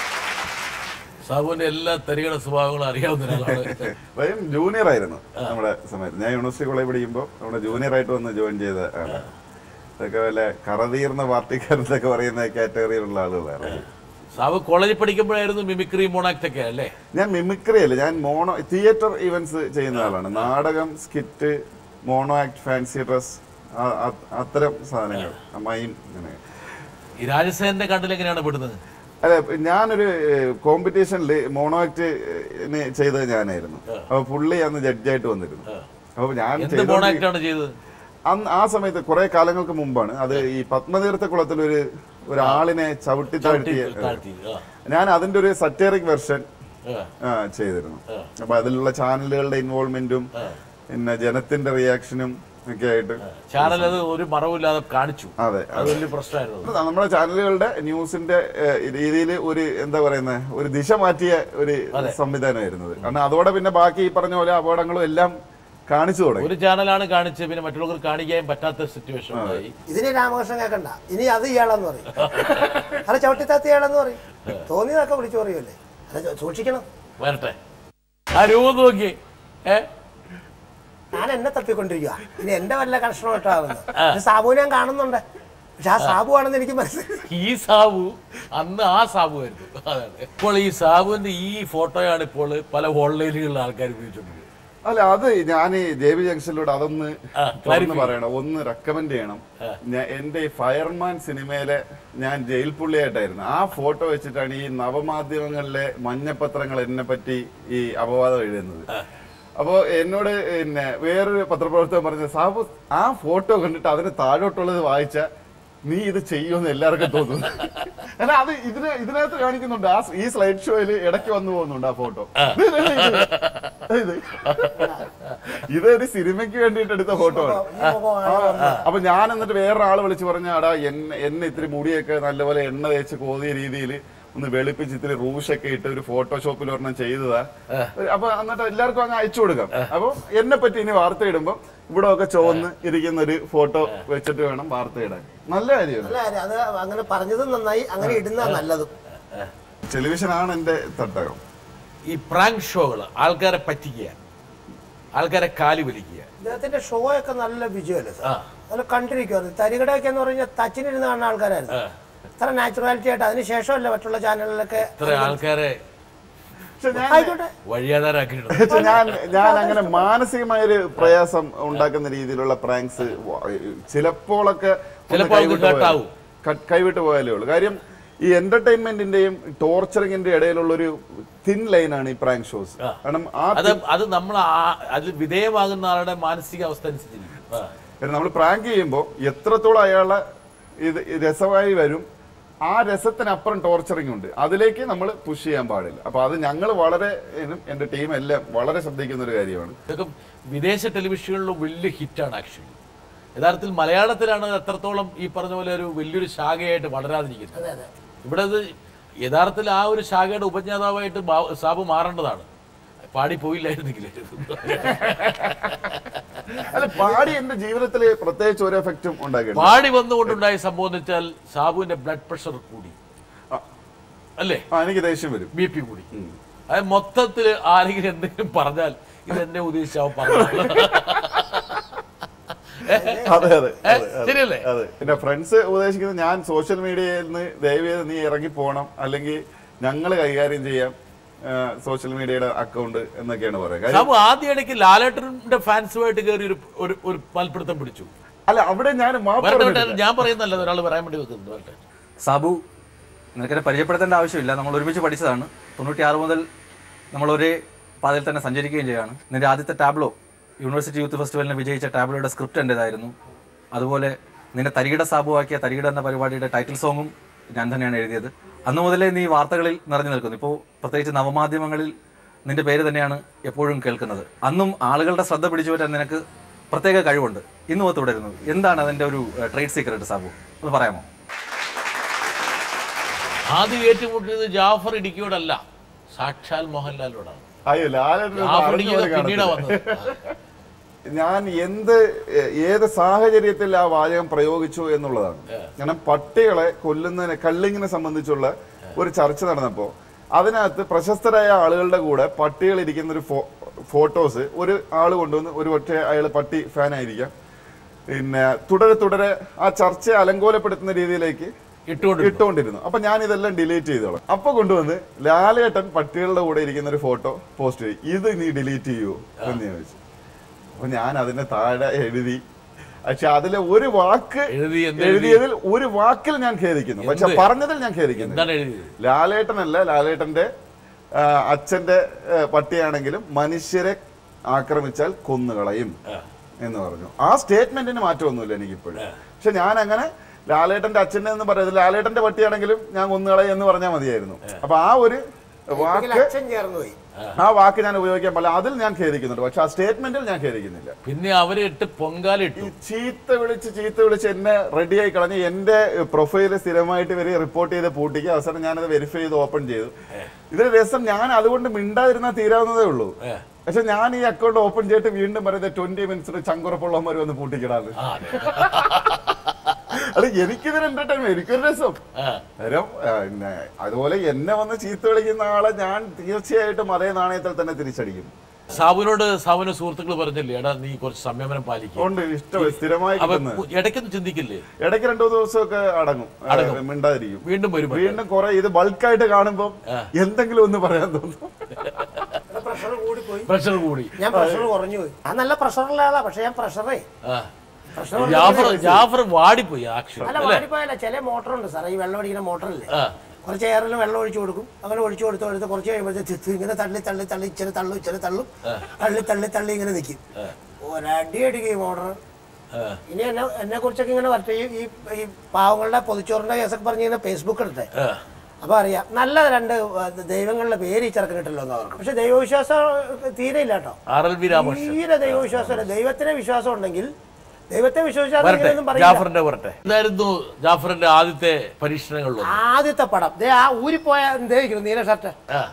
സാബുവിന്റെ എല്ലാ തരികട സ്വഭാവങ്ങളും അറിയാവുന്ന ഒരാളാണ് വൈം ജൂനിയർ ആയിരുന്നു നമ്മുടെ സമയത്ത് ഞാൻ യൂണിവേഴ്സിറ്റി കോളേജ് പഠിക്കുമ്പോൾ നമ്മുടെ ജൂനിയർ ആയിട്ട് വന്ന് ജോയിൻ ചെയ്ത ആണ് ഇതൊക്കെ വല്ല കറതീർന്ന പാർട്ടിക്കാരെന്നൊക്കെ പറയുന്ന കാറ്റഗറിയിലുള്ള ആളുകളാണ് സാബു കോളേജിൽ പഠിക്കുമ്പോഴായിരുന്നു മിമിക്രി മോണാക്ട് ഒക്കെ അല്ലേ ഞാൻ മിമിക്രി അല്ല ഞാൻ മോണോ തിയേറ്റർ ഇവന്റ്സ് ചെയ്യുന്ന ആളാണ് നാടകം skit mono act fancy dress അത്തരം സാധനങ്ങൾ മൈം അങ്ങനെ ഈ രാജസേനന്റെ കണ്ടിൽ എങ്ങനെയാണ് പെടുന്നത് അതെ ഞാനൊരു കോമ്പറ്റീഷനിൽ മോണോ ആക്ട് ചെയ്തത് ഞാനായിരുന്നു അപ്പൊ പുള്ളി അന്ന് ജഡ്ജായിട്ട് വന്നിരുന്നു അപ്പൊ ഞാൻ എന്ത് ചെയ്തോണ്ടി- മോണാക്ട് ആണ് ചെയ്തത് അന്ന് ആ സമയത്ത് കുറെ കാലങ്ങൾക്ക് മുമ്പാണ് അത് ഈ പത്മതീർത്ഥ കുളത്തിൽ ഒരു ഒരാളിനെ ചവിട്ടി താഴ്ത്തിയ താഴ്ത്തി ആ. ഞാൻ അതിന്റെ ഒരു സറ്റേറിക് വെർഷൻ ആ. ചെയ്തിരുന്നു അപ്പൊ അതിലുള്ള ചാനലുകളുടെ ഇൻവോൾവ്മെന്റും പിന്നെ ജനത്തിന്റെ റിയാക്ഷനും ഒക്കെ ആയിട്ട് ചാനൽ അത് ഒരു മറവില്ലാതെ കാണിച്ചു അതെ അത് വലിയ പ്രശ്നമായിരുന്നു നമ്മുടെ ചാനലുകളുടെ ന്യൂസിന്റെ രീതിയിൽ ഒരു എന്താ പറയുന്നത് ഒരു ദിശ മാറ്റിയ ഒരു സംവിധാനമായിരുന്നത് കാരണം അതോടെ പിന്നെ ബാക്കി ഈ പറഞ്ഞ പോലെ അപകടങ്ങളും എല്ലാം കാണിച്ചു തുടങ്ങി ഒരു ചാനലാണ് കാണിച്ച് പിന്നെ മറ്റുള്ളവർക്ക് കാണിക്കാൻ പറ്റാത്ത സിറ്റുവേഷൻ ഉണ്ടായി ഇതിന് രാമകൃഷ്ണൻ കേൾക്കണ്ട ഇനി അത് ഇയാളെന്ന് പറയും അല്ല ചവിട്ടിത്താത്തി ഇയാളെന്ന് പറയും തോന്നിയതൊക്കെ വിളിച്ചു പറയുമല്ലേ അല്ല ചോ- സൂക്ഷിക്കണം വരട്ടെ ആ രൂപം നോക്കി ഏ ഞാൻ എന്നെ തപ്പിക്കൊണ്ടിരിക്കുക ഇനി എന്റെ വല്ല കഷ്ണം ഇട്ടാവുന്നത് സാബു ഞാൻ കാണുന്നുണ്ട് പക്ഷെ ആ സാബു ആണെന്ന് എനിക്ക് മനസ്സിലായി ഈ സാബു അന്ന് ആ സാബു ആയിരുന്നു അതാണ് ഇപ്പോൾ ഈ സാബുവിന്റെ ഈ ഫോട്ടോയാണ് ഇപ്പോൾ പല ഓൺലൈനുകളിൽ ആൾക്കാർ ഉപയോഗിച്ചുകൊണ്ടിരിക്കുന്നത് അല്ല അത് ഞാൻ ഈ ദേവി ജംഗ്ഷനിലൂടെ അതൊന്ന് ആ, തുറന്ന് clarify. പറയണം ഒന്ന് റെക്കമെൻഡ് ചെയ്യണം ഞാൻ എന്റെ ഈ ഫയർമാൻ സിനിമയിലെ ഞാൻ ജയിൽ പുള്ളിയായിട്ടായിരുന്നു ആ ഫോട്ടോ വെച്ചിട്ടാണ് ഈ നവമാധ്യമങ്ങളിലെ മഞ്ഞപത്രങ്ങൾ എന്നെ പറ്റി ഈ അപവാദം എഴുതുന്നത് അപ്പോ എന്നോട് പിന്നെ വേറൊരു പത്രപ്രവർത്തകൻ പറഞ്ഞ സാബു ആ ഫോട്ടോ കണ്ടിട്ട് അതിന് താഴോട്ടുള്ളത് വായിച്ച നീ ഇത് ചെയ്യുമെന്ന് എല്ലാവർക്കും തോന്നുന്നു കാരണം അത് ഇതിന് ഇതിനകത്ത് കാണിക്കുന്നുണ്ട് ആ ഈ സ്ലൈഡ് ഷോയിൽ ഇടയ്ക്ക് വന്നു പോകുന്നുണ്ട് ആ ഫോട്ടോ ഇത് ഇതൊരു സിനിമയ്ക്ക് വേണ്ടിയിട്ട് എടുത്ത ഫോട്ടോ ആണ് അപ്പൊ ഞാൻ എന്നിട്ട് വേറൊരാള് വിളിച്ച് പറഞ്ഞ അടാ എന്നെ എന്നെ ഇത്തിരി മുടിയൊക്കെ നല്ലപോലെ എണ്ണ തേച്ച് കോതിയ രീതിയിൽ ഒന്ന് വെളുപ്പിച്ച് ഇത്തിരി റൂഷൊക്കെ ഇട്ട് ഒരു ഫോട്ടോഷോപ്പിൽ ഒരെണ്ണം ചെയ്തതാ അപ്പൊ എന്നിട്ട് എല്ലാവർക്കും അങ്ങ് അയച്ചു കൊടുക്കാം അപ്പൊ എന്നെ പറ്റി ഇനി വാർത്ത ഇടുമ്പോ ഇവിടെ ഒക്കെ ചുവന്ന് ഇരിക്കുന്ന ഒരു ഫോട്ടോ വെച്ചിട്ട് വേണം വാർത്ത ഇടാൻ നല്ല കാര്യമാണ് അല്ല അത് അങ്ങനെ പറഞ്ഞതും നന്നായി അങ്ങനെ ഇടുന്ന നല്ലതും ടെലിവിഷനാണ് എന്റെ തട്ടകം ഈ പ്രാങ്ക് ഷോകൾ ആൾക്കാരെ പറ്റിക്കുക ആൾക്കാരെ കാലി വലിക്കുക ഇദ്ദേഹത്തിന്റെ ഷോ ഒക്കെ നല്ല വിജയമല്ലേ സാർ നല്ല കണ്ടിരിക്കുവായിരുന്നു തരികടയൊക്കെ എന്ന് പറഞ്ഞാൽ തച്ചിനിരുന്ന് കാണുന്ന ആൾക്കാരായിരുന്നു ഇത്ര നാച്ചുറാലിറ്റി ആയിട്ട് അതിനുശേഷമല്ല മറ്റുള്ള ചാനലിലൊക്കെ ഇത്ര ആൾക്കാരെ പക്ഷെ ഞാൻ ആയിക്കോട്ടെ വഴിയാധാരാക്കിയിട്ടുണ്ട് പക്ഷെ ഞാൻ ഞാൻ അങ്ങനെ മാനസികമായ ഒരു പ്രയാസം ഉണ്ടാക്കുന്ന രീതിയിലുള്ള പ്രാങ്ക്സ് ചിലപ്പോഴൊക്കെ ഒന്ന് ചിലപ്പോൾ അത് കൈവിട്ട് പോയാലേ- കേട്ടാവും. ക- കൈവിട്ട് പോയാലേ ഉള്ളൂ കാര്യം ഈ എന്റർടൈൻമെന്റിന്റെയും ടോർച്ചറിങ്ങിന്റെ ഇടയിലുള്ള ഒരു തിൻ ലൈനാണ് ഈ പ്രാങ്ക് ഷോസ് കാരണം ആ അത് അത് നമ്മൾ ആ- അതിൽ വിധേയമാകുന്ന ആളുടെ മാനസികാവസ്ഥ അനുസരിച്ചിരിക്കും ആ. നമ്മൾ പ്രാങ്ക് ചെയ്യുമ്പോൾ എത്രത്തോളം അയാളെ ഇത് രസമായി വരും ആ രസത്തിനപ്പുറം ടോർച്ചറിങ് ഉണ്ട് അതിലേക്ക് നമ്മൾ പുഷ് ചെയ്യാൻ പാടില്ല അപ്പൊ അത് ഞങ്ങൾ വളരെ എന്നും എന്റെ ടീം എല്ലാം വളരെ ശ്രദ്ധിക്കുന്ന ഒരു കാര്യമാണ് ഇതൊക്കെ വിദേശ ടെലിവിഷനുകളിലും വലിയ ഹിറ്റാണ് ആക്ച്വലി യഥാർത്ഥത്തിൽ മലയാളത്തിലാണ് അത് എത്രത്തോളം ഈ പറഞ്ഞ പോലെ ഒരു വലിയൊരു ശാഖയായിട്ട് വളരാതിരിക്കുന്നത് ഇവിടെ ഇത് യഥാർത്ഥത്തിൽ ആ ഒരു ശാഖയുടെ ഉപജ്ഞാതാവായിട്ട് ബാ- സാബു മാറേണ്ടതാണ് പാടി പോയില്ലായിരുന്നെങ്കിൽ അല്ല പാടി എന്റെ ജീവിതത്തിൽ പ്രത്യേകിച്ച് ഒരു എഫക്റ്റും ഉണ്ടാക്കിയിട്ടുണ്ട് പാടി വന്നുകൊണ്ടുണ്ടായ സംഭവം എന്ന് വെച്ചാൽ സാബുവിന്റെ ബ്ലഡ് പ്രഷർ കൂടി അല്ലേ ആ എനിക്ക് ദേഷ്യം വരും ബി പി കൂടി അത് മൊത്തത്തിൽ ആരെങ്കിലും എന്തെങ്കിലും പറഞ്ഞാൽ ഇത് എന്നെ ഉദ്ദേശിച്ചാവും പറഞ്ഞു അതെ അതെ ഏ? അതെ, അതെ. ശരിയല്ലേ? അതെ എന്റെ ഫ്രണ്ട്സ് ഉപദേശിക്കുന്നത് ഞാൻ സോഷ്യൽ മീഡിയയിൽ നിന്ന് ദയവേത് നീ ഇറങ്ങി പോകണം അല്ലെങ്കിൽ ഞങ്ങൾ കൈകാര്യം ചെയ്യാം സോഷ്യൽ മീഡിയയുടെ അക്കൗണ്ട് എന്നൊക്കെയാണ് പറയുക കാര്യം സാബു ആദ്യ ഇടയ്ക്ക് ലാലേട്ടന്റെ ഫാൻസുമായിട്ട് കയറി ഒരു ഒരു ഒരു മൽപ്പിടുത്തം പിടിച്ചു അല്ല അവിടെ ഞാൻ മാപ്പ് വരട്ടെ, പറഞ്ഞിട്ടില്ല. വരട്ടെ, ഞാൻ പറയുന്നല്ല ഒരാൾ പറയാൻ വേണ്ടി വെക്കുന്നത് വരട്ടെ. സാബു നിനക്കെന്നെ പരിചയപ്പെടുത്തേണ്ട ആവശ്യമില്ല നമ്മൾ ഒരുമിച്ച് പഠിച്ചതാണ് തൊണ്ണൂറ്റിയാറ് മുതൽ നമ്മൾ ഒരേ പാതയിൽ തന്നെ സഞ്ചരിക്കുകയും ചെയ്യുകയാണ് നിന്റെ ആദ്യത്തെ ടാബ്ലോ യൂണിവേഴ്സിറ്റി യൂത്ത് ഫെസ്റ്റിവലിന് വിജയിച്ച ടാബ്ലോയുടെ സ്ക്രിപ്റ്റ് എൻ്റെതായിരുന്നു അതുപോലെ നിന്നെ തരികിട സാബു ആക്കിയ തരികിട എന്ന പരിപാടിയുടെ ടൈറ്റിൽ സോങ്ങും ഞാൻ തന്നെയാണ് എഴുതിയത് അന്ന് മുതലേ നീ വാർത്തകളിൽ നിറഞ്ഞു നിൽക്കുന്നു ഇപ്പോൾ പ്രത്യേകിച്ച് നവമാധ്യമങ്ങളിൽ നിന്റെ പേര് തന്നെയാണ് എപ്പോഴും കേൾക്കുന്നത് അന്നും ആളുകളുടെ ശ്രദ്ധ പിടിച്ചു പറ്റാൻ നിനക്ക് പ്രത്യേക കഴിവുണ്ട് ഇന്നും അത് തുടരുന്നു എന്താണ് അതിൻ്റെ ഒരു ട്രേഡ് സീക്രട്ട് സാബു ഒന്ന് പറയാമോ ആദ്യം ഏറ്റുമുട്ടിയത് ജാഫർ ഇടുക്കിയോടല്ല സാക്ഷാൽ മോഹൻലാലിനോടാണ് അയ്യോ ലാലേട്ടൻ ജാഫർ അറിഞ്ഞ ഇടുക്കിയത് പോലെ പിന്നീടാ കാണത്തില്ല. വന്നത് ഞാൻ എന്ത് എ- ഏത് സാഹചര്യത്തിൽ ആ വാചകം പ്രയോഗിച്ചു എന്നുള്ളതാണ് കാരണം പട്ടികളെ കൊല്ലുന്നതിനെ കള്ളിങ്ങിനെ സംബന്ധിച്ചുള്ള ഒരു ചർച്ച നടന്നപ്പോൾ അതിനകത്ത് പ്രശസ്തരായ ആളുകളുടെ കൂടെ പട്ടികൾ ഇരിക്കുന്ന ഒരു ഫോ- ഫോട്ടോസ് ഒരു ആൾ കൊണ്ടുവന്ന് ഒരു പക്ഷേ അയാൾ പട്ടി ഫാൻ ആയിരിക്കാം പിന്നെ തുടരെ തുടരെ ആ ചർച്ചയെ അലങ്കോലപ്പെടുത്തുന്ന രീതിയിലേക്ക് ഇട്ടുകൊണ്ടിരുന്നു. ഇട്ടുകൊണ്ടിരുന്നു അപ്പൊ ഞാൻ ഇതെല്ലാം ഡിലീറ്റ് ചെയ്തോളാം അപ്പൊ കൊണ്ടുവന്ന് ലാലേട്ടൻ പട്ടികളുടെ കൂടെ ഇരിക്കുന്ന ഒരു ഫോട്ടോ പോസ്റ്റ് ചെയ്തു ഇത് നീ ഡിലീറ്റ് ചെയ്യുമോ എന്ന് ചോദിച്ചു അപ്പൊ ഞാൻ അതിന്റെ താഴെ എഴുതി പക്ഷെ അതിലെ ഒരു വാക്ക് എഴുതി എന്ത് എഴുതി? എഴുതിയതിൽ ഒരു വാക്കിൽ ഞാൻ ഖേദിക്കുന്നു പക്ഷെ എന്ത്? പറഞ്ഞതിൽ ഞാൻ ഖേദിക്കുന്നു എന്താണ് എഴുതിയത് ലാലേട്ടനല്ല ലാലേട്ടന്റെ ആ, അച്ഛന്റെ ആ, പട്ടിയാണെങ്കിലും മനുഷ്യരെ ആക്രമിച്ചാൽ കൊന്നുകളയും എന്ന് പറഞ്ഞു ആ സ്റ്റേറ്റ്മെന്റിന് മാറ്റമൊന്നുമില്ല എനിക്കിപ്പോഴും പക്ഷെ ഞാൻ അങ്ങനെ ലാലേട്ടന്റെ അച്ഛന്റെ എന്ന് പറയുന്നത് ലാലേട്ടന്റെ പട്ടിയാണെങ്കിലും ഞാൻ കൊന്നുകളയും എന്ന് പറഞ്ഞാൽ മതിയായിരുന്നു അപ്പൊ ആ ഒരു വാക്ക് അച്ഛൻ ചേർന്ന് പോയി ആ വാക്ക് ഞാൻ ഉപയോഗിക്കാൻ പാടില്ല അതിൽ ഞാൻ ഖേദിക്കുന്നുണ്ട് പക്ഷെ ആ സ്റ്റേറ്റ്മെന്റിൽ ഞാൻ ഖേദിക്കുന്നില്ല പിന്നെ അവരെ ഇട്ട് പൊങ്കാലിട്ടു ചീത്ത വിളിച്ച് ചീത്ത വിളിച്ച് എന്നെ റെഡിയായി കളഞ്ഞ് എന്റെ പ്രൊഫൈല് സ്ഥിരമായിട്ട് ഇവര് റിപ്പോർട്ട് ചെയ്ത് പൂട്ടിക്കുക അവസാനം ഞാനത് വെരിഫൈ ചെയ്ത് ഓപ്പൺ ചെയ്തു ഇതിന് രസം ഞാൻ അതുകൊണ്ട് മിണ്ടാതിരുന്നാൽ തീരാവുന്നതേ ഉള്ളൂ പക്ഷെ ഞാൻ ഈ അക്കൗണ്ട് ഓപ്പൺ ചെയ്തിട്ട് വീണ്ടും പറയുന്നത് ട്വന്റി മിനിറ്റ്സ് ചങ്കുറപ്പുള്ളവന്മാർ വന്ന് പൂട്ടിക്കിടാന്ന് അത് എനിക്കിതൊരു എന്റർടൈൻമെന്റ് എനിക്കൊരു രസം കാര്യം ആ, പിന്നെ അതുപോലെ എന്നെ വന്ന് ചീത്ത വിളിക്കുന്ന ആളെ ഞാൻ തീർച്ചയായിട്ടും അതേ നാണയത്തിൽ തന്നെ തിരിച്ചടിക്കും സാബുവിനോട് സാബുവിന്റെ സുഹൃത്തുക്കൾ പറഞ്ഞില്ലേ എടാ നീ കുറച്ച് സംയമനം പാലിക്കും ഉണ്ട് ഇഷ്ടം സ്ഥിരമായി അപ്പൊ കിട്ടുന്നത് ഇടയ്ക്കൊന്നും ചിന്തിക്കില്ലേ ഇടയ്ക്ക് രണ്ടു മൂന്ന് ദിവസമൊക്കെ അടങ്ങും അടങ്ങും. ഏ, മിണ്ടാതിരിക്കും വീണ്ടും വരും വീണ്ടും കുറെ ഇത് ബൾക്കായിട്ട് കാണുമ്പോ എന്തെങ്കിലും ഒന്ന് പറയാൻ തോന്നും പ്രഷർ കൂടി പോയി പ്രഷർ കൂടി ഞാൻ പ്രഷർ കുറഞ്ഞു പോയി ഞാൻ നല്ല പ്രഷറുള്ള ആളാ പക്ഷെ ഞാൻ പ്രഷറേ ആ. പ്രഷർ ജാഫർ ജാഫർ വാടിപ്പോയി ആക്ഷൻ അല്ല അല്ലേ വാടിപ്പോയല്ല ചില മോട്ടറുണ്ട് സാറേ ഈ വെള്ളം അടിക്കുന്ന മോട്ടറില്ലേ ആ. കുറച്ച് എയറിൽ വെള്ളം ഒഴിച്ചു കൊടുക്കും അങ്ങനെ ഒഴിച്ചു കൊടുത്ത് കൊടുത്ത് കുറച്ച് കഴിയുമ്പോഴത്തെ ഇങ്ങനെ തള്ളി തള്ളി തള്ളി ഇച്ചിരി തള്ളു ഇച്ചിരി തള്ളും തള്ളി തള്ളി തള്ളി ഇങ്ങനെ നിൽക്കും ഒരടി അടിക്കും ഈ മോട്ടർ ഇനി എന്നെ എന്നെ കുറിച്ചൊക്കെ ഇങ്ങനെ വരട്ടെ ഈ ഈ ഈ പാവങ്ങളുടെ പൊതിച്ചോറിന്റെ കേസൊക്കെ പറഞ്ഞ് ഇങ്ങനെ ഫേസ്ബുക്ക് എടുത്തേ അപ്പൊ അറിയാം നല്ല രണ്ട് ദൈവങ്ങളുടെ പേര് ഈ ചെറുക്കനിട്ടല്ലോ എന്ന് അവർക്ക് പക്ഷെ ദൈവവിശ്വാസം തീരെ ഇല്ല കേട്ടോ ആർ എൽ വി രാമകൃഷ്ണൻ തീരെ ദൈവവിശ്വാസമില്ല ദൈവത്തിനെ വിശ്വാസം ഉണ്ടെങ്കിൽ ദൈവത്തെ വിശ്വസിച്ചാൽ വരട്ടെ ഇങ്ങനെയൊന്നും പറയില്ല ജാഫറിന്റെ വരട്ടെ എന്തായിരുന്നു ജാഫറിന്റെ ആദ്യത്തെ പരീക്ഷണങ്ങളിലൊന്നും ആദ്യത്തെ പടം ദേ ആ ഊരിപ്പോയ ദേ ഇരിക്കുന്നു നീല ഷർട്ട് ആ.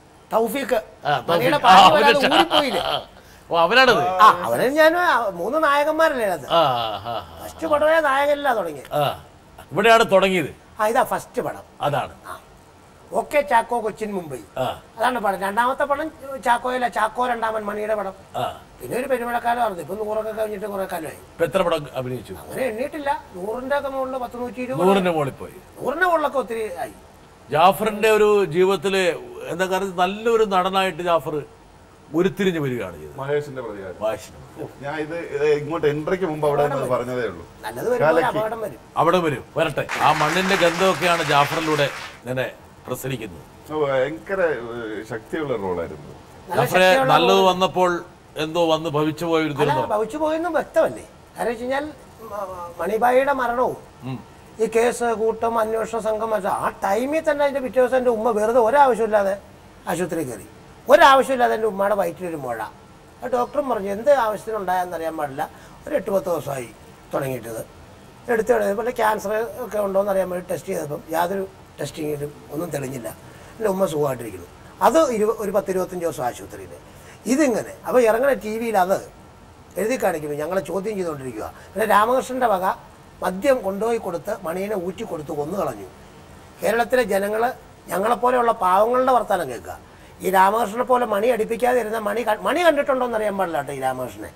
തൗഫീഖ് ആ, മണിയുടെ തൗഫീഖ്. ആ, പാട്ട് വരാതെ അവന്റെ- ഊരിപ്പോയില്ലേ ഓ അവനാണത് ആ അവനെ ഞാൻ മൂന്ന് നായകന്മാരല്ലേ അത് ആ ആ ഫസ്റ്റ് പടമേ നായകനില്ല തുടങ്ങി ആ ഇവിടെയാണ് തുടങ്ങിയത് ആ ഇതാ ഫസ്റ്റ് പടം അതാണ് ഓക്കെ ചാക്കോ കൊച്ചിൻ മുംബൈ ആ അതാണ് പടം രണ്ടാമത്തെ പടം ചാക്കോയില്ല ചാക്കോ രണ്ടാമൻ മണിയുടെ പടം ആ പിന്നെ ഒരു പെരുമഴക്കാലം ആയിരുന്നു ഇപ്പൊ നൂറൊക്കെ കഴിഞ്ഞിട്ട് കുറെ കാലമായി ഇപ്പൊ എത്ര പടം അഭിനയിച്ചു അങ്ങനെ എണ്ണിയിട്ടില്ല നൂറിന്റെ ഒക്കെ മുകളിൽ പത്ത് നൂറ്റി ഇരുപത് നൂറിന്റെ മുകളിൽ പോയി നൂറിന്റെ മുകളിലൊക്കെ ഒത്തിരി ആയി ജാഫറിന്റെ ഒരു ജീവിതത്തില് എന്താ കാരണം നല്ലൊരു നടനായിട്ട് ജാഫർ ഉരുത്തിരിഞ്ഞു വരികയാണ് ചെയ്തത് മഹേഷിന്റെ പ്രതികാരം വാശിനും ഞാൻ ഇത് ഇത് ഇങ്ങോട്ട് എൻട്രിക്ക് മുമ്പ് അവിടെ നിന്ന് പറഞ്ഞതേ ഉള്ളൂ നല്ലത് വരുമ്പോൾ കാലക്കി. അപകടം വരും അവിടെ വരും വരട്ടെ ആ മണ്ണിന്റെ ഗന്ധമൊക്കെയാണ് ജാഫറിലൂടെ ഇങ്ങനെ പ്രസരിക്കുന്നത് ഓ, ഭയങ്കര ഏഹ്, ശക്തിയുള്ള റോളായിരുന്നു നല്ല ജാഫറെ ശക്തിയുള്ള നല്ലത് വന്നപ്പോൾ എന്തോ വന്ന് ഭവിച്ചു പോയ ഒരു അല്ല ദുരന്തം ഭവിച്ചു പോയെന്നും വ്യക്തമല്ലേ കാരണം വെച്ച് കഴിഞ്ഞാൽ മ- മണിബായിയുടെ മരണവും ഈ കേസ് കൂട്ടം അന്വേഷണ സംഘം മറ്റു ആ ടൈമിൽ തന്നെ അതിന്റെ പിറ്റേ ദിവസം എൻ്റെ ഉമ്മ വെറുതെ ഒരാവശ്യമില്ലാതെ ആശുപത്രി കയറി ഒരാവശ്യമില്ലാതെ എൻ്റെ ഉമ്മയുടെ വയറ്റിലൊരു മുഴ ആ ഡോക്ടറും പറഞ്ഞു എന്ത് ആവശ്യത്തിനുണ്ടായെന്ന് അറിയാൻ പാടില്ല ഒരു എട്ട് പത്ത് ദിവസമായി തുടങ്ങിയിട്ടത് എടുത്ത് പോലെ ക്യാൻസർ ഒക്കെ ഉണ്ടോ എന്ന് അറിയാൻ വേണ്ടി ടെസ്റ്റ് ചെയ്തപ്പം യാതൊരു ടെസ്റ്റിങ്ങിലും ഒന്നും തെളിഞ്ഞില്ല എൻ്റെ ഉമ്മ സുഖമായിട്ടിരിക്കുന്നു അത് ഇരു ഒരു പത്ത് ഇരുപത്തഞ്ച് ദിവസം ആശുപത്രിയിൽ ഇതിങ്ങനെ അപ്പോൾ ഇറങ്ങുന്ന ടി വിയിൽ അത് എഴുതി കാണിക്കുന്നു ഞങ്ങളെ ചോദ്യം ചെയ്തുകൊണ്ടിരിക്കുക പിന്നെ രാമകൃഷ്ണന്റെ വക മദ്യം കൊണ്ടുപോയി കൊടുത്ത് മണീനെ ഊറ്റി കൊടുത്ത് കൊന്നു കളഞ്ഞു കേരളത്തിലെ ജനങ്ങൾ ഞങ്ങളെപ്പോലെയുള്ള പാവങ്ങളുടെ വർത്തമാനം കേൾക്കുക ഈ രാമകൃഷ്ണനെ പോലെ മണി അടിപ്പിക്കാതെ ഇരുന്ന മണി ക- മണി കണ്ടിട്ടുണ്ടോ എന്ന് അറിയാൻ പാടില്ല കേട്ടോ ഈ രാമകൃഷ്ണനെ